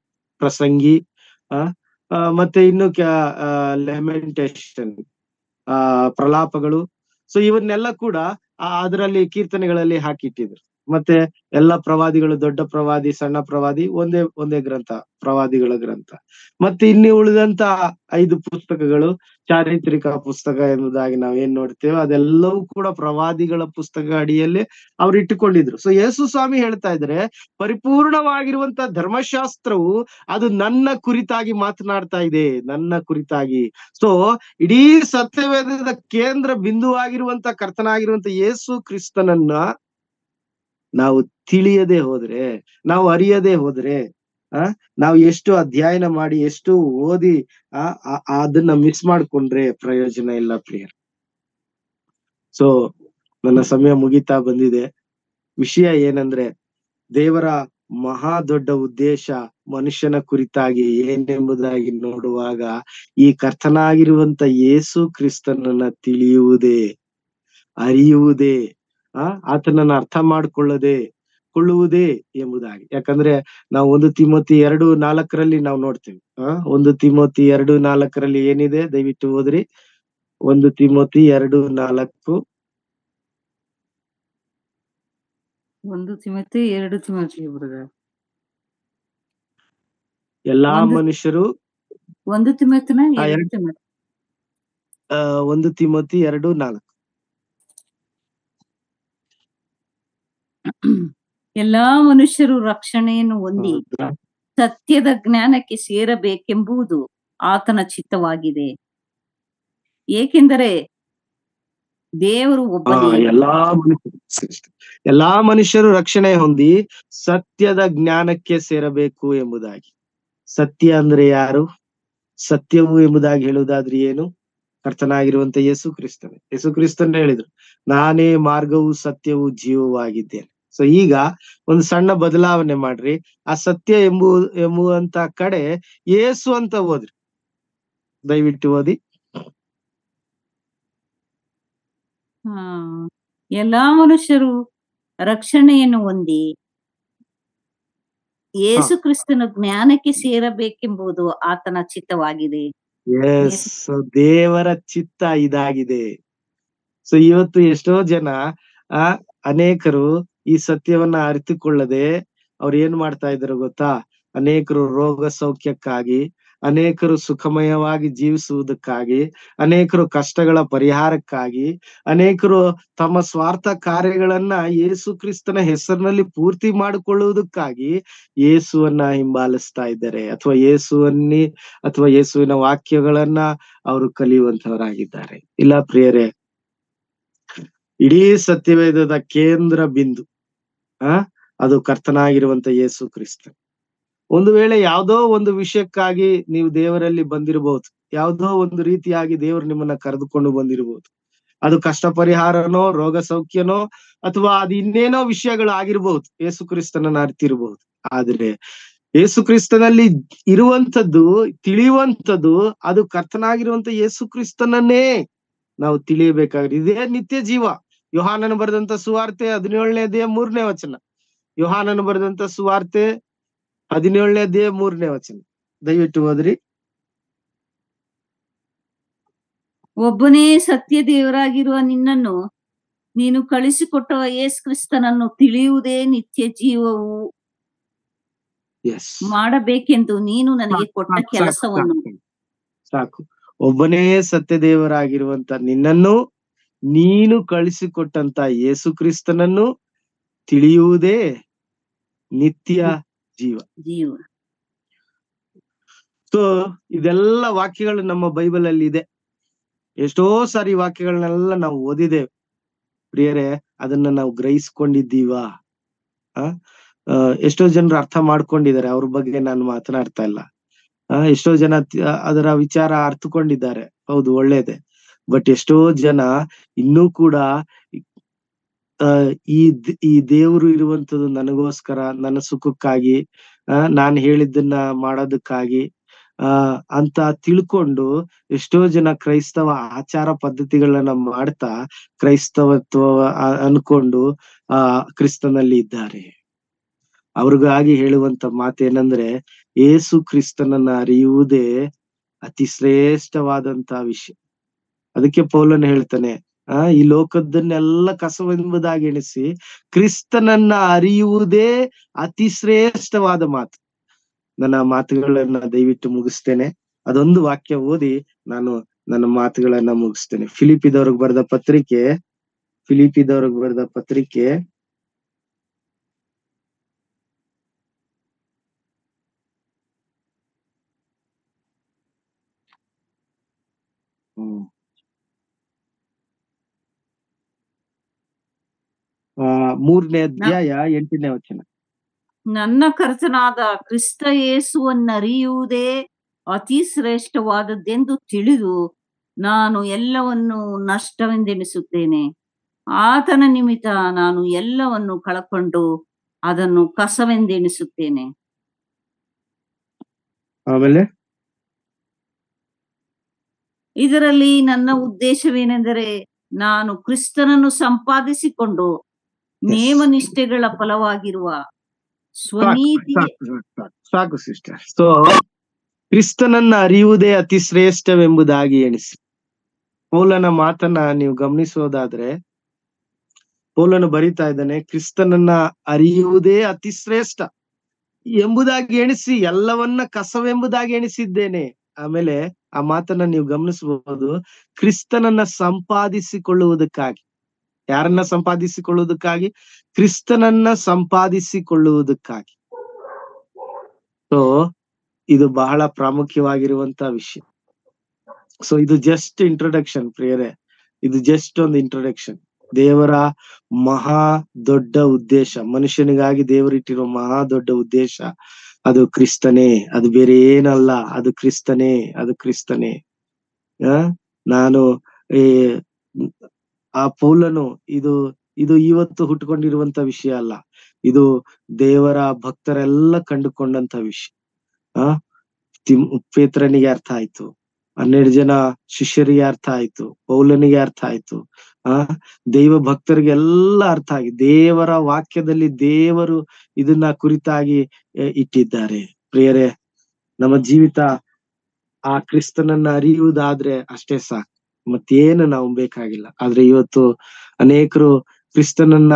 Speaker 1: ಪ್ರಸಂಗಿ ಆ ಆ, ಮತ್ತೆ ಇನ್ನು ಲೆಮೆಂಟೇಶನ್ ಆ ಪ್ರಲಾಪಗಳು ಸೊ ಇವನ್ನೆಲ್ಲ ಕೂಡ ಅದರಲ್ಲಿ ಕೀರ್ತನೆಗಳಲ್ಲಿ ಹಾಕಿಟ್ಟಿದ್ರು ಮತ್ತೆ ಎಲ್ಲ ಪ್ರವಾದಿಗಳು ದೊಡ್ಡ ಪ್ರವಾದಿ ಸಣ್ಣ ಪ್ರವಾದಿ ಒಂದೇ ಒಂದೇ ಗ್ರಂಥ ಪ್ರವಾದಿಗಳ ಗ್ರಂಥ ಮತ್ತೆ ಇನ್ನು ಉಳಿದಂತ ಐದು ಪುಸ್ತಕಗಳು ಚಾರಿತ್ರಿಕ ಪುಸ್ತಕ ಎಂಬುದಾಗಿ ನಾವ್ ಏನ್ ನೋಡ್ತೇವೆ ಅದೆಲ್ಲವೂ ಕೂಡ ಪ್ರವಾದಿಗಳ ಪುಸ್ತಕ ಅಡಿಯಲ್ಲೇ ಅವ್ರು ಇಟ್ಟುಕೊಂಡಿದ್ರು ಸೊ ಯೇಸು ಸ್ವಾಮಿ ಹೇಳ್ತಾ ಇದ್ರೆ ಪರಿಪೂರ್ಣವಾಗಿರುವಂತ ಧರ್ಮಶಾಸ್ತ್ರವು ಅದು ನನ್ನ ಕುರಿತಾಗಿ ಮಾತನಾಡ್ತಾ ಇದೆ ನನ್ನ ಕುರಿತಾಗಿ ಸೊ ಇಡೀ ಸತ್ಯವೇದದ ಕೇಂದ್ರ ಬಿಂದುವಾಗಿರುವಂತ ಕರ್ತನಾಗಿರುವಂತ ಯೇಸು ಕ್ರಿಸ್ತನನ್ನ ನಾವು ತಿಳಿಯದೆ ಹೋದ್ರೆ ನಾವು ಅರಿಯದೆ ಹೋದ್ರೆ ಆ ನಾವು ಎಷ್ಟು ಅಧ್ಯಯನ ಮಾಡಿ ಎಷ್ಟು ಓದಿ ಆ ಆ- ಅದನ್ನ ಮಿಸ್ ಮಾಡ್ಕೊಂಡ್ರೆ ಪ್ರಯೋಜನ ಇಲ್ಲ ಪ್ರಿಯರ್ ಸೊ ನನ್ನ ಸಮಯ ಮುಗಿತಾ ಬಂದಿದೆ ವಿಷಯ ಏನಂದ್ರೆ ದೇವರ ಮಹಾ ದೊಡ್ಡ ಉದ್ದೇಶ ಮನುಷ್ಯನ ಕುರಿತಾಗಿ ಏನೆಂಬುದಾಗಿ ನೋಡುವಾಗ ಈ ಕರ್ತನಾಗಿರುವಂತ ಯೇಸು ಕ್ರಿಸ್ತನನ್ನ ತಿಳಿಯುವುದೇ ಅರಿಯುವುದೇ ಆ ಆತನನ್ನ ಅರ್ಥ ಮಾಡ್ಕೊಳ್ಳದೆ ಕೊಳ್ಳುವುದೇ ಎಂಬುದಾಗಿ ಯಾಕಂದ್ರೆ ನಾವು ಒಂದು ತಿಮೋತಿ ಎರಡು ನಾಲ್ಕರಲ್ಲಿ ನಾವು ನೋಡ್ತೇವೆ ಆ ಒಂದು ತಿಮೋತಿ ಎರಡು ನಾಲ್ಕರಲ್ಲಿ ಏನಿದೆ ದಯವಿಟ್ಟು ಓದ್ರಿ ಒಂದು ತಿಮೋತಿ ಎರಡು ನಾಲ್ಕು
Speaker 2: ಒಂದು ತಿಮತಿ ಎರಡು ತಿಮತಿ ಬ್ರದರ್
Speaker 1: ಎಲ್ಲಾ
Speaker 2: ಒಂದು-
Speaker 1: ಮನುಷ್ಯರು
Speaker 2: ಒಂದು ತಿಮತಿನ
Speaker 1: ಆ,
Speaker 2: ಎರಡು
Speaker 1: ಎರಡು-
Speaker 2: ತಿಮತಿ
Speaker 1: ಆ ಒಂದು ತಿಮೋತಿ ಎರಡು ನಾಲ್ಕು
Speaker 2: ಎಲ್ಲಾ ಮನುಷ್ಯರು ರಕ್ಷಣೆಯನ್ನು ಹೊಂದಿ
Speaker 1: ಹೌದಾ?
Speaker 2: ಸತ್ಯದ ಜ್ಞಾನಕ್ಕೆ ಸೇರಬೇಕೆಂಬುದು ಆತನ ಚಿತ್ತವಾಗಿದೆ ಏಕೆಂದರೆ ದೇವರು
Speaker 1: ಆ,
Speaker 2: ಒಬ್ಬನೇ
Speaker 1: ಎಲ್ಲಾ ಮನುಷ್ಯರು ಎಲ್ಲಾ ಮನುಷ್ಯರು ರಕ್ಷಣೆ ಹೊಂದಿ ಸತ್ಯದ ಜ್ಞಾನಕ್ಕೆ ಸೇರಬೇಕು ಎಂಬುದಾಗಿ ಸತ್ಯ ಅಂದ್ರೆ ಯಾರು ಸತ್ಯವು ಎಂಬುದಾಗಿ ಹೇಳುವುದಾದ್ರೆ ಏನು ಕರ್ತನಾಗಿರುವಂತ ಯೇಸು ಕ್ರಿಸ್ತನೇ ಯೇಸು ಕ್ರಿಸ್ತನ್ ಹೇಳಿದ್ರು ನಾನೇ ಮಾರ್ಗವು ಸತ್ಯವು ಜೀವವಾಗಿದ್ದೇನೆ ಸೊ ಈಗ ಒಂದು ಸಣ್ಣ ಬದಲಾವಣೆ ಮಾಡ್ರಿ ಆ ಸತ್ಯ ಎಂಬು ಎಂಬುವಂತ ಕಡೆ ಯೇಸು ಅಂತ ಓದ್ರಿ ದಯವಿಟ್ಟು ಓದಿ
Speaker 2: ಹಾ ಎಲ್ಲಾ ಮನುಷ್ಯರು ರಕ್ಷಣೆಯನ್ನು ಹೊಂದಿ ಯೇಸು ಕ್ರಿಸ್ತನ ಜ್ಞಾನಕ್ಕೆ ಸೇರಬೇಕೆಂಬುದು ಆತನ ಚಿತ್ತವಾಗಿದೆ
Speaker 1: ಎಸ್ ದೇವರ ಚಿತ್ತ ಇದಾಗಿದೆ ಸೊ ಇವತ್ತು ಎಷ್ಟೋ ಜನ ಆ ಅನೇಕರು ಈ ಸತ್ಯವನ್ನ ಅರಿತುಕೊಳ್ಳದೆ ಅವ್ರು ಏನ್ ಮಾಡ್ತಾ ಇದಾರೆ ಗೊತ್ತಾ ಅನೇಕರು ರೋಗ ಸೌಖ್ಯಕ್ಕಾಗಿ ಅನೇಕರು ಸುಖಮಯವಾಗಿ ಜೀವಿಸುವುದಕ್ಕಾಗಿ ಅನೇಕರು ಕಷ್ಟಗಳ ಪರಿಹಾರಕ್ಕಾಗಿ ಅನೇಕರು ತಮ್ಮ ಸ್ವಾರ್ಥ ಕಾರ್ಯಗಳನ್ನ ಯೇಸು ಕ್ರಿಸ್ತನ ಹೆಸರಿನಲ್ಲಿ ಪೂರ್ತಿ ಮಾಡಿಕೊಳ್ಳುವುದಕ್ಕಾಗಿ ಯೇಸುವನ್ನ ಹಿಂಬಾಲಿಸ್ತಾ ಇದ್ದಾರೆ ಅಥವಾ ಯೇಸುವನ್ನಿ ಅಥವಾ ಯೇಸುವಿನ ವಾಕ್ಯಗಳನ್ನ ಅವರು ಕಲಿಯುವಂತವರಾಗಿದ್ದಾರೆ ಇಲ್ಲ ಪ್ರಿಯರೇ ಇಡೀ ಸತ್ಯವೇದದ ಕೇಂದ್ರ ಬಿಂದು ಆ ಅದು ಕರ್ತನಾಗಿರುವಂತ ಯೇಸು ಕ್ರಿಸ್ತ ಒಂದು ವೇಳೆ ಯಾವ್ದೋ ಒಂದು ವಿಷಯಕ್ಕಾಗಿ ನೀವು ದೇವರಲ್ಲಿ ಬಂದಿರಬಹುದು ಯಾವ್ದೋ ಒಂದು ರೀತಿಯಾಗಿ ದೇವರು ನಿಮ್ಮನ್ನ ಕರೆದುಕೊಂಡು ಬಂದಿರಬಹುದು ಅದು ಕಷ್ಟ ಪರಿಹಾರನೋ ರೋಗ ಸೌಖ್ಯನೋ ಅಥವಾ ಅದು ಇನ್ನೇನೋ ವಿಷಯಗಳು ಆಗಿರ್ಬಹುದು ಯೇಸು ಕ್ರಿಸ್ತನನ್ನ ಅರ್ತಿರ್ಬಹುದು ಆದ್ರೆ ಯೇಸು ಕ್ರಿಸ್ತನಲ್ಲಿ ಇರುವಂತದ್ದು ತಿಳಿಯುವಂತದ್ದು ಅದು ಕರ್ತನಾಗಿರುವಂತ ಯೇಸು ಕ್ರಿಸ್ತನನ್ನೇ ನಾವು ತಿಳಿಯಬೇಕಾಗಿದೆ ಇದೇ ನಿತ್ಯ ಜೀವ ಯೋಹಾನನ ಬರೆದಂತ ಸುವಾರ್ತೆ ಹದಿನೇಳನೇ ಅಧ್ಯಾಯ ಮೂರನೇ ವಚನ ಯೋಹಾನನ ಬರೆದಂತ ಸುವಾರ್ತೆ ಹದಿನೇಳನೇ ಅಧ್ಯಾಯ ಮೂರನೇ ವಚನ ದಯವಿಟ್ಟು ಓದ್ರಿ
Speaker 2: ಒಬ್ಬನೇ ಸತ್ಯ ದೇವರಾಗಿರುವ ನಿನ್ನನ್ನು ನೀನು ಕಳಿಸಿಕೊಟ್ಟ ಯೇಸು ಕ್ರಿಸ್ತನನ್ನು ತಿಳಿಯುವುದೇ ನಿತ್ಯ ಜೀವವು
Speaker 1: ಎಸ್
Speaker 2: ಮಾಡಬೇಕೆಂದು ನೀನು ನನಗೆ ಕೊಟ್ಟ ಕೆಲಸವನ್ನು
Speaker 1: ಸಾಕು ಒಬ್ಬನೇ ಸತ್ಯ ದೇವರಾಗಿರುವಂತ ನಿನ್ನನ್ನು ನೀನು ಕಳಿಸಿಕೊಟ್ಟಂತ ಯೇಸು ಕ್ರಿಸ್ತನನ್ನು ತಿಳಿಯುವುದೇ ನಿತ್ಯ ಜೀವ
Speaker 2: ಜೀವ
Speaker 1: ಸೊ ಇದೆಲ್ಲ ವಾಕ್ಯಗಳು ನಮ್ಮ ಬೈಬಲ್ ಅಲ್ಲಿ ಇದೆ ಎಷ್ಟೋ ಸಾರಿ ಈ ವಾಕ್ಯಗಳನ್ನೆಲ್ಲ ನಾವು ಓದಿದ್ದೇವೆ ಪ್ರಿಯರೇ ಅದನ್ನ ನಾವು ಗ್ರಹಿಸ್ಕೊಂಡಿದ್ದೀವಾ ಆ ಆ, ಎಷ್ಟೋ ಜನರು ಅರ್ಥ ಮಾಡ್ಕೊಂಡಿದ್ದಾರೆ ಅವ್ರ ಬಗ್ಗೆ ನಾನು ಮಾತನಾಡ್ತಾ ಇಲ್ಲ ಆ ಎಷ್ಟೋ ಜನ ತಿ- ಅದರ ವಿಚಾರ ಅರ್ಥಕೊಂಡಿದ್ದಾರೆ ಹೌದು ಒಳ್ಳೇದೆ ಬಟ್ ಎಷ್ಟೋ ಜನ ಇನ್ನೂ ಕೂಡ ಆ ಈ ದ್- ಈ ದೇವರು ಇರುವಂತದ್ದು ನನಗೋಸ್ಕರ ನನ್ನ ಸುಖಕ್ಕಾಗಿ ಆ ನಾನ್ ಹೇಳಿದ್ದನ್ನ ಮಾಡೋದಕ್ಕಾಗಿ ಆ ಅಂತ ತಿಳ್ಕೊಂಡು ಎಷ್ಟೋ ಜನ ಕ್ರೈಸ್ತವ ಆಚಾರ ಪದ್ಧತಿಗಳನ್ನ ಮಾಡ್ತಾ ಕ್ರೈಸ್ತವತ್ವ ಅ- ಅನ್ಕೊಂಡು ಆ ಕ್ರಿಸ್ತನಲ್ಲಿ ಇದ್ದಾರೆ ಅವ್ರಿಗಾಗಿ ಹೇಳುವಂತ ಮಾತೇನಂದ್ರೆ ಏಸು ಕ್ರಿಸ್ತನನ್ನ ಅರಿಯುವುದೇ ಅತಿ ಶ್ರೇಷ್ಠವಾದಂತ ವಿಷಯ ಅದಕ್ಕೆ ಪೌಲನ್ ಹೇಳ್ತಾನೆ ಆ ಈ ಲೋಕದನ್ನೆಲ್ಲ ಕಸವೆಂಬುದಾಗಿ ಎಣಿಸಿ ಕ್ರಿಸ್ತನನ್ನ ಅರಿಯುವುದೇ ಅತಿ ಶ್ರೇಷ್ಠವಾದ ಮಾತು ನನ್ನ ಮಾತುಗಳನ್ನ ದಯವಿಟ್ಟು ಮುಗಿಸ್ತೇನೆ ಅದೊಂದು ವಾಕ್ಯ ಓದಿ ನಾನು ನನ್ನ ಮಾತುಗಳನ್ನ ಮುಗಿಸ್ತೇನೆ ಫಿಲಿಪಿದವ್ರಿಗೆ ಬರೆದ ಪತ್ರಿಕೆ ಫಿಲಿಪಿದವ್ರಿಗೆ ಬರೆದ ಪತ್ರಿಕೆ ಹ್ಮ್ ಆ ಮೂರನೇ ಅಧ್ಯಾಯ ಎಂಟನೇ ವಚನ
Speaker 2: ನನ್ನ ಕರ್ತನಾದ ಕ್ರಿಸ್ತ ಯೇಸುವನ್ನರಿಯುವುದೇ ಅತಿ ಶ್ರೇಷ್ಠವಾದದ್ದೆಂದು ತಿಳಿದು ನಾನು ಎಲ್ಲವನ್ನು ನಷ್ಟವೆಂದೆಣಿಸುತ್ತೇನೆ ಆತನ ನಿಮಿತ್ತ ನಾನು ಎಲ್ಲವನ್ನು ಕಳಕೊಂಡು ಅದನ್ನು ಕಸವೆಂದೆಣಿಸುತ್ತೇನೆ
Speaker 1: ಆಮೇಲೆ
Speaker 2: ಇದರಲ್ಲಿ ನನ್ನ ಉದ್ದೇಶವೇನೆಂದರೆ ನಾನು ಕ್ರಿಸ್ತನನ್ನು ಸಂಪಾದಿಸಿಕೊಂಡು ನೇಮನಿಷ್ಠೆಗಳ ಫಲವಾಗಿರುವ ಸ್ವನೀತಿ
Speaker 1: ಸಾಕು ಸಾಕು, ಸಾಕು, ಸಾಕು ಸಿಸ್ಟರ್ ಸೊ ಕ್ರಿಸ್ತನನ್ನ ಅರಿಯುವುದೇ ಅತಿ ಶ್ರೇಷ್ಠವೆಂಬುದಾಗಿ ಎಣಿಸಿ ಪೌಲನ ಮಾತನ್ನ ನೀವು ಗಮನಿಸೋದಾದ್ರೆ ಪೌಲನು ಬರಿತಾ ಇದ್ದಾನೆ ಕ್ರಿಸ್ತನನ್ನ ಅರಿಯುವುದೇ ಅತಿ ಶ್ರೇಷ್ಠ ಎಂಬುದಾಗಿ ಎಣಿಸಿ ಎಲ್ಲವನ್ನ ಕಸವೆಂಬುದಾಗಿ ಎಣಿಸಿದ್ದೇನೆ ಆಮೇಲೆ ಆ ಮಾತನ್ನ ನೀವು ಗಮನಿಸಬಹುದು ಕ್ರಿಸ್ತನನ್ನ ಸಂಪಾದಿಸಿಕೊಳ್ಳುವುದಕ್ಕಾಗಿ ಯಾರನ್ನ ಸಂಪಾದಿಸಿಕೊಳ್ಳುವುದಕ್ಕಾಗಿ ಕ್ರಿಸ್ತನನ್ನ ಸಂಪಾದಿಸಿಕೊಳ್ಳುವುದಕ್ಕಾಗಿ ಸೊ ಇದು ಬಹಳ ಪ್ರಾಮುಖ್ಯವಾಗಿರುವಂತ ವಿಷಯ ಸೊ ಇದು ಜಸ್ಟ್ ಇಂಟ್ರೊಡಕ್ಷನ್ ಪ್ರಿಯರೇ ಇದು ಜಸ್ಟ್ ಒಂದು ಇಂಟ್ರೊಡಕ್ಷನ್ ದೇವರ ಮಹಾ ದೊಡ್ಡ ಉದ್ದೇಶ ಮನುಷ್ಯನಿಗಾಗಿ ದೇವರಿಟ್ಟಿರೋ ಮಹಾ ದೊಡ್ಡ ಉದ್ದೇಶ ಅದು ಕ್ರಿಸ್ತನೇ ಅದು ಬೇರೆ ಏನಲ್ಲ ಅದು ಕ್ರಿಸ್ತನೇ ಅದು ಕ್ರಿಸ್ತನೇ ಆ ನಾನು ಈ ಆ ಪೌಲನು ಇದು ಇದು ಇವತ್ತು ಹುಟ್ಟುಕೊಂಡಿರುವಂತ ವಿಷಯ ಅಲ್ಲ ಇದು ದೇವರ ಭಕ್ತರೆಲ್ಲ ಕಂಡುಕೊಂಡಂತ ವಿಷಯ ಆ ತಿಮ್ ಪೇತ್ರನಿಗೆ ಅರ್ಥ ಆಯ್ತು ಹನ್ನೆರಡು ಜನ ಶಿಷ್ಯರಿಗೆ ಅರ್ಥ ಆಯ್ತು ಪೌಲನಿಗೆ ಅರ್ಥ ಆಯ್ತು ಆ ದೈವ ಭಕ್ತರಿಗೆಲ್ಲ ಅರ್ಥ ಆಗಿ ದೇವರ ವಾಕ್ಯದಲ್ಲಿ ದೇವರು ಇದನ್ನ ಕುರಿತಾಗಿ ಎ, ಇಟ್ಟಿದ್ದಾರೆ ಪ್ರಿಯರೇ ನಮ್ಮ ಜೀವಿತ ಆ ಕ್ರಿಸ್ತನನ್ನ ಅರಿಯುವುದಾದ್ರೆ ಅಷ್ಟೇ ಸಾಕು ಮತ್ತೇನು ನಾವು ಬೇಕಾಗಿಲ್ಲ ಆದ್ರೆ ಇವತ್ತು ಅನೇಕರು ಕ್ರಿಸ್ತನನ್ನ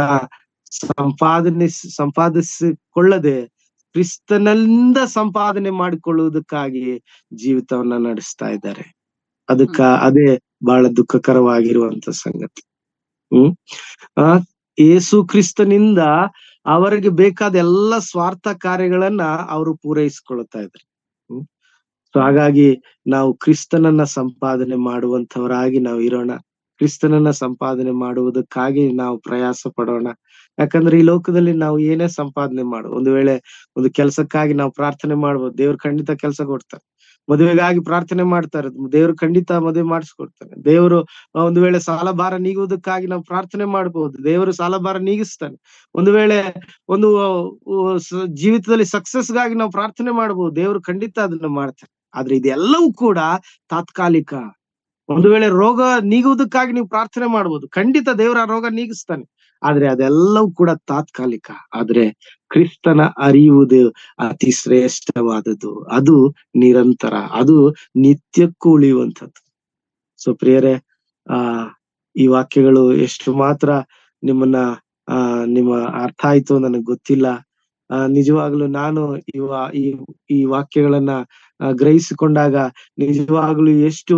Speaker 1: ಸಂಪಾದನೆ ಸಂಪಾದಿಸಿಕೊಳ್ಳದೆ ಕ್ರಿಸ್ತನಿಂದ ಸಂಪಾದನೆ ಮಾಡಿಕೊಳ್ಳುವುದಕ್ಕಾಗಿ ಜೀವಿತವನ್ನ ನಡೆಸ್ತಾ ಇದ್ದಾರೆ ಅದಕ್ಕ ಅದೇ ಬಹಳ ದುಃಖಕರವಾಗಿರುವಂತ ಸಂಗತಿ ಹ್ಮ್ ಆ ಏಸು ಕ್ರಿಸ್ತನಿಂದ ಅವರಿಗೆ ಬೇಕಾದ ಎಲ್ಲ ಸ್ವಾರ್ಥ ಕಾರ್ಯಗಳನ್ನ ಅವರು ಪೂರೈಸಿಕೊಳ್ತಾ ಇದ್ದಾರೆ ಹ್ಮ್ ಸೊ ಹಾಗಾಗಿ ನಾವು ಕ್ರಿಸ್ತನನ್ನ ಸಂಪಾದನೆ ಮಾಡುವಂತವರಾಗಿ ನಾವು ಇರೋಣ ಕ್ರಿಸ್ತನನ್ನ ಸಂಪಾದನೆ ಮಾಡುವುದಕ್ಕಾಗಿ ನಾವು ಪ್ರಯಾಸ ಪಡೋಣ ಯಾಕಂದ್ರೆ ಈ ಲೋಕದಲ್ಲಿ ನಾವು ಏನೇ ಸಂಪಾದನೆ ಮಾಡು ಒಂದು ವೇಳೆ ಒಂದು ಕೆಲಸಕ್ಕಾಗಿ ನಾವು ಪ್ರಾರ್ಥನೆ ಮಾಡ್ಬೋದು ದೇವ್ರು ಖಂಡಿತ ಕೆಲಸ ಕೊಡ್ತಾರೆ ಮದುವೆಗಾಗಿ ಪ್ರಾರ್ಥನೆ ಮಾಡ್ತಾರೆ ದೇವ್ರು ಖಂಡಿತ ಮದುವೆ ಮಾಡಿಸ್ಕೊಡ್ತಾನೆ ದೇವರು ಆ, ಒಂದು ವೇಳೆ ಸಾಲ ಭಾರ ನೀಗುವುದಕ್ಕಾಗಿ ನಾವು ಪ್ರಾರ್ಥನೆ ಮಾಡ್ಬೋದು ದೇವರು ಸಾಲ ಭಾರ ನೀಗಿಸ್ತಾನೆ ಒಂದು ವೇಳೆ ಒಂದು ಆ, ಆ, ಸ- ಜೀವಿತದಲ್ಲಿ ಸಕ್ಸಸ್ ಗಾಗಿ ನಾವು ಪ್ರಾರ್ಥನೆ ಮಾಡ್ಬೋದು ದೇವರು ಖಂಡಿತ ಅದನ್ನ ಮಾಡ್ತಾರೆ ಆದ್ರೆ ಇದೆಲ್ಲವೂ ಕೂಡ ತಾತ್ಕಾಲಿಕ ಒಂದು ವೇಳೆ ರೋಗ ನೀಗುವುದಕ್ಕಾಗಿ ನೀವು ಪ್ರಾರ್ಥನೆ ಮಾಡ್ಬೋದು ಖಂಡಿತ ದೇವರ ಆ ರೋಗ ನೀಗಿಸ್ತಾನೆ ಆದ್ರೆ ಅದೆಲ್ಲವೂ ಕೂಡ ತಾತ್ಕಾಲಿಕ ಆದ್ರೆ ಕ್ರಿಸ್ತನ ಅರಿಯುವುದು ಅತಿ ಶ್ರೇಷ್ಠವಾದದ್ದು ಅದು ನಿರಂತರ ಅದು ನಿತ್ಯಕ್ಕೂ ಉಳಿಯುವಂಥದ್ದು ಸೊ ಪ್ರಿಯರೇ ಆ ಈ ವಾಕ್ಯಗಳು ಎಷ್ಟು ಮಾತ್ರ ನಿಮ್ಮನ್ನ ಆ ನಿಮ್ಮ ಅರ್ಥ ಆಯ್ತು ನನಗೆ ಗೊತ್ತಿಲ್ಲ ಆ ನಿಜವಾಗ್ಲೂ ನಾನು ಈ ವಾ- ಈ ಈ ವಾಕ್ಯಗಳನ್ನ ಆ, ಗ್ರಹಿಸಿಕೊಂಡಾಗ ನಿಜವಾಗ್ಲೂ ಎಷ್ಟು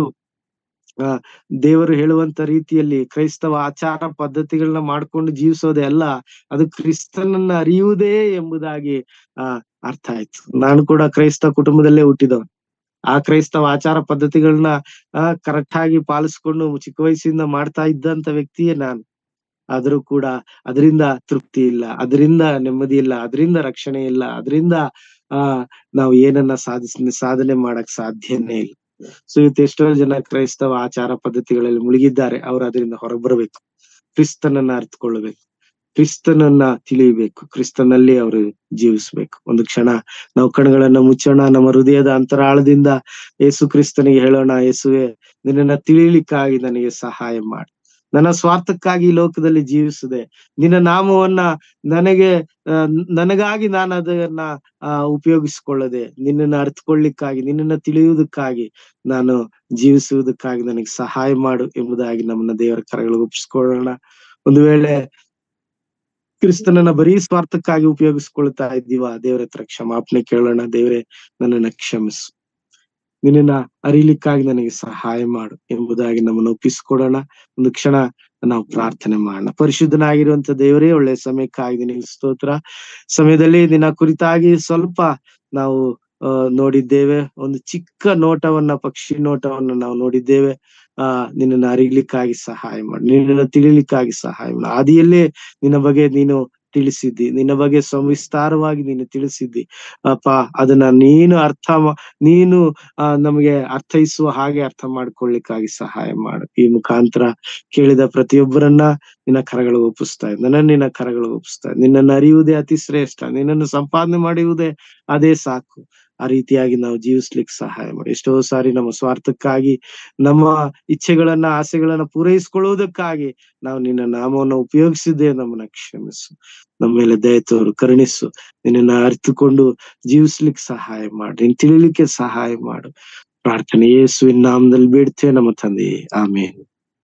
Speaker 1: ಆ ದೇವರು ಹೇಳುವಂತ ರೀತಿಯಲ್ಲಿ ಕ್ರೈಸ್ತವ ಆಚಾರ ಪದ್ಧತಿಗಳನ್ನ ಮಾಡ್ಕೊಂಡು ಜೀವಿಸೋದೆ ಅಲ್ಲ ಅದು ಕ್ರಿಸ್ತನನ್ನ ಅರಿಯುವುದೇ ಎಂಬುದಾಗಿ ಆ ಅರ್ಥ ಆಯ್ತು ನಾನು ಕೂಡ ಕ್ರೈಸ್ತ ಕುಟುಂಬದಲ್ಲೇ ಹುಟ್ಟಿದವನು ಆ ಕ್ರೈಸ್ತವ ಆಚಾರ ಪದ್ಧತಿಗಳನ್ನ ಆ ಕರೆಕ್ಟ್ ಆಗಿ ಪಾಲಿಸ್ಕೊಂಡು ಚಿಕ್ಕ ವಯಸ್ಸಿಂದ ಮಾಡ್ತಾ ಇದ್ದಂತ ವ್ಯಕ್ತಿಯೇ ನಾನು ಆದ್ರೂ ಕೂಡ ಅದರಿಂದ ತೃಪ್ತಿ ಇಲ್ಲ ಅದರಿಂದ ನೆಮ್ಮದಿ ಇಲ್ಲ ಅದರಿಂದ ರಕ್ಷಣೆ ಇಲ್ಲ ಅದರಿಂದ ಆ ನಾವು ಏನನ್ನ ಸಾಧಿಸ ಸಾಧನೆ ಮಾಡಕ್ ಸಾಧ್ಯನೇ ಇಲ್ಲ ಸೊ ಇವತ್ತು ಎಷ್ಟೋ ಜನ ಕ್ರೈಸ್ತವ ಆಚಾರ ಪದ್ಧತಿಗಳಲ್ಲಿ ಮುಳುಗಿದ್ದಾರೆ ಅವ್ರು ಅದರಿಂದ ಹೊರಗೆ ಬರಬೇಕು ಕ್ರಿಸ್ತನನ್ನ ಅರ್ಥಕೊಳ್ಳಬೇಕು ಕ್ರಿಸ್ತನನ್ನ ತಿಳಿಯಬೇಕು ಕ್ರಿಸ್ತನಲ್ಲಿ ಅವರು ಜೀವಿಸ್ಬೇಕು ಒಂದು ಕ್ಷಣ ನಾವು ಕಣ್ಗಳನ್ನ ಮುಚ್ಚೋಣ ನಮ್ಮ ಹೃದಯದ ಅಂತರಾಳದಿಂದ ಯೇಸು ಕ್ರಿಸ್ತನಿಗೆ ಹೇಳೋಣ ಯೇಸುವೆ ನಿನ್ನನ್ನ ತಿಳಿಲಿಕ್ಕಾಗಿ ನನಗೆ ಸಹಾಯ ಮಾಡಿ ನನ್ನ ಸ್ವಾರ್ಥಕ್ಕಾಗಿ ಈ ಲೋಕದಲ್ಲಿ ಜೀವಿಸದೆ ನಿನ್ನ ನಾಮವನ್ನ ನನಗೆ ಆ, ನನಗಾಗಿ ನಾನು ಅದನ್ನ ಆ ಉಪಯೋಗಿಸಿಕೊಳ್ಳದೆ ನಿನ್ನನ್ನು ಅರ್ಥಕೊಳ್ಳಿಕ್ಕಾಗಿ ನಿನ್ನನ್ನ ತಿಳಿಯುವುದಕ್ಕಾಗಿ ನಾನು ಜೀವಿಸುವುದಕ್ಕಾಗಿ ನನಗೆ ಸಹಾಯ ಮಾಡು ಎಂಬುದಾಗಿ ನಮ್ಮನ್ನ ದೇವರ ಕರಗಳಿಗೆ ಒಪ್ಪಿಸ್ಕೊಳ್ಳೋಣ ಒಂದು ವೇಳೆ ಕ್ರಿಸ್ತನನ್ನ ಬರೀ ಸ್ವಾರ್ಥಕ್ಕಾಗಿ ಉಪಯೋಗಿಸ್ಕೊಳ್ತಾ ಇದ್ದೀವ ದೇವರ ಹತ್ರ ಕ್ಷಮಾಪಣೆ ಕೇಳೋಣ ದೇವರೇ ನನ್ನನ್ನ ಕ್ಷಮಿಸು ನಿನ್ನನ್ನ ಅರಿಲಿಕ್ಕಾಗಿ ನನಗೆ ಸಹಾಯ ಮಾಡು ಎಂಬುದಾಗಿ ನಮ್ಮನ್ನು ಒಪ್ಪಿಸ್ಕೊಡೋಣ ಒಂದು ಕ್ಷಣ ನಾವು ಪ್ರಾರ್ಥನೆ ಮಾಡೋಣ ಪರಿಶುದ್ಧನಾಗಿರುವಂತ ದೇವರೇ ಒಳ್ಳೆ ಸಮಯಕ್ಕಾಗಿ ನಿನಗೆ ಸ್ತೋತ್ರ ಸಮಯದಲ್ಲಿ ನಿನ್ನ ಕುರಿತಾಗಿ ಸ್ವಲ್ಪ ನಾವು ಆ ನೋಡಿದ್ದೇವೆ ಒಂದು ಚಿಕ್ಕ ನೋಟವನ್ನ ಪಕ್ಷಿ ನೋಟವನ್ನ ನಾವು ನೋಡಿದ್ದೇವೆ ಆ ನಿನ್ನನ್ನು ಅರಿಲಿಕ್ಕಾಗಿ ಸಹಾಯ ಮಾಡಿ ನಿನ್ನನ್ನು ತಿಳಿಲಿಕ್ಕಾಗಿ ಸಹಾಯ ಮಾಡಿ ಆದಿಯಲ್ಲೇ ನಿನ್ನ ಬಗ್ಗೆ ನೀನು ತಿಳಿಸಿದ್ದಿ ನಿನ್ನ ಬಗ್ಗೆ ಸವಿಸ್ತಾರವಾಗಿ ನೀನು ತಿಳಿಸಿದ್ದಿ ಅಪ್ಪ ಅದನ್ನ ನೀನು ಅರ್ಥ ಮಾ- ನೀನು ಆ ನಮಗೆ ಅರ್ಥೈಸುವ ಹಾಗೆ ಅರ್ಥ ಮಾಡ್ಕೊಳ್ಳಿಕ್ಕಾಗಿ ಸಹಾಯ ಮಾಡು ಈ ಮುಖಾಂತರ ಕೇಳಿದ ಪ್ರತಿಯೊಬ್ಬರನ್ನ ನಿನ್ನ ಕರಗಳು ಒಪ್ಪಿಸ್ತಾ ಇದ್ದ ನನ್ನ ನಿನ್ನ ಕರಗಳು ಒಪ್ಪಿಸ್ತಾ ಇದ್ದ ನಿನ್ನನ್ನು ಅರಿಯುವುದೇ ಅತಿ ಶ್ರೇಷ್ಠ ನಿನ್ನನ್ನು ಸಂಪಾದನೆ ಮಾಡುವುದೇ ಅದೇ ಸಾಕು ಆ ರೀತಿಯಾಗಿ ನಾವು ಜೀವಿಸ್ಲಿಕ್ಕೆ ಸಹಾಯ ಮಾಡಿ ಎಷ್ಟೋ ಸಾರಿ ನಮ್ಮ ಸ್ವಾರ್ಥಕ್ಕಾಗಿ ನಮ್ಮ ಇಚ್ಛೆಗಳನ್ನ ಆಸೆಗಳನ್ನ ಪೂರೈಸಿಕೊಳ್ಳುವುದಕ್ಕಾಗಿ ನಾವು ನಿನ್ನ ನಾಮವನ್ನು ಉಪಯೋಗಿಸಿದ್ದೇ ನಮ್ಮನ್ನ ಕ್ಷಮಿಸು ನಮ್ಮ ಮೇಲೆ ದಯ ತೋರು ಕರುಣಿಸು ನಿನ್ನನ್ನ ಅರಿತುಕೊಂಡು ಜೀವಿಸ್ಲಿಕ್ಕೆ ಸಹಾಯ ಮಾಡು ನೀನ್ ತಿಳಿಲಿಕ್ಕೆ ಸಹಾಯ ಮಾಡು ಪ್ರಾರ್ಥನೆ ಯೇಸುವಿನ ನಾಮದಲ್ಲಿ ಬೇಡ್ತೇವೆ ನಮ್ಮ ತಂದೆಯೇ ಆಮೇಲೆ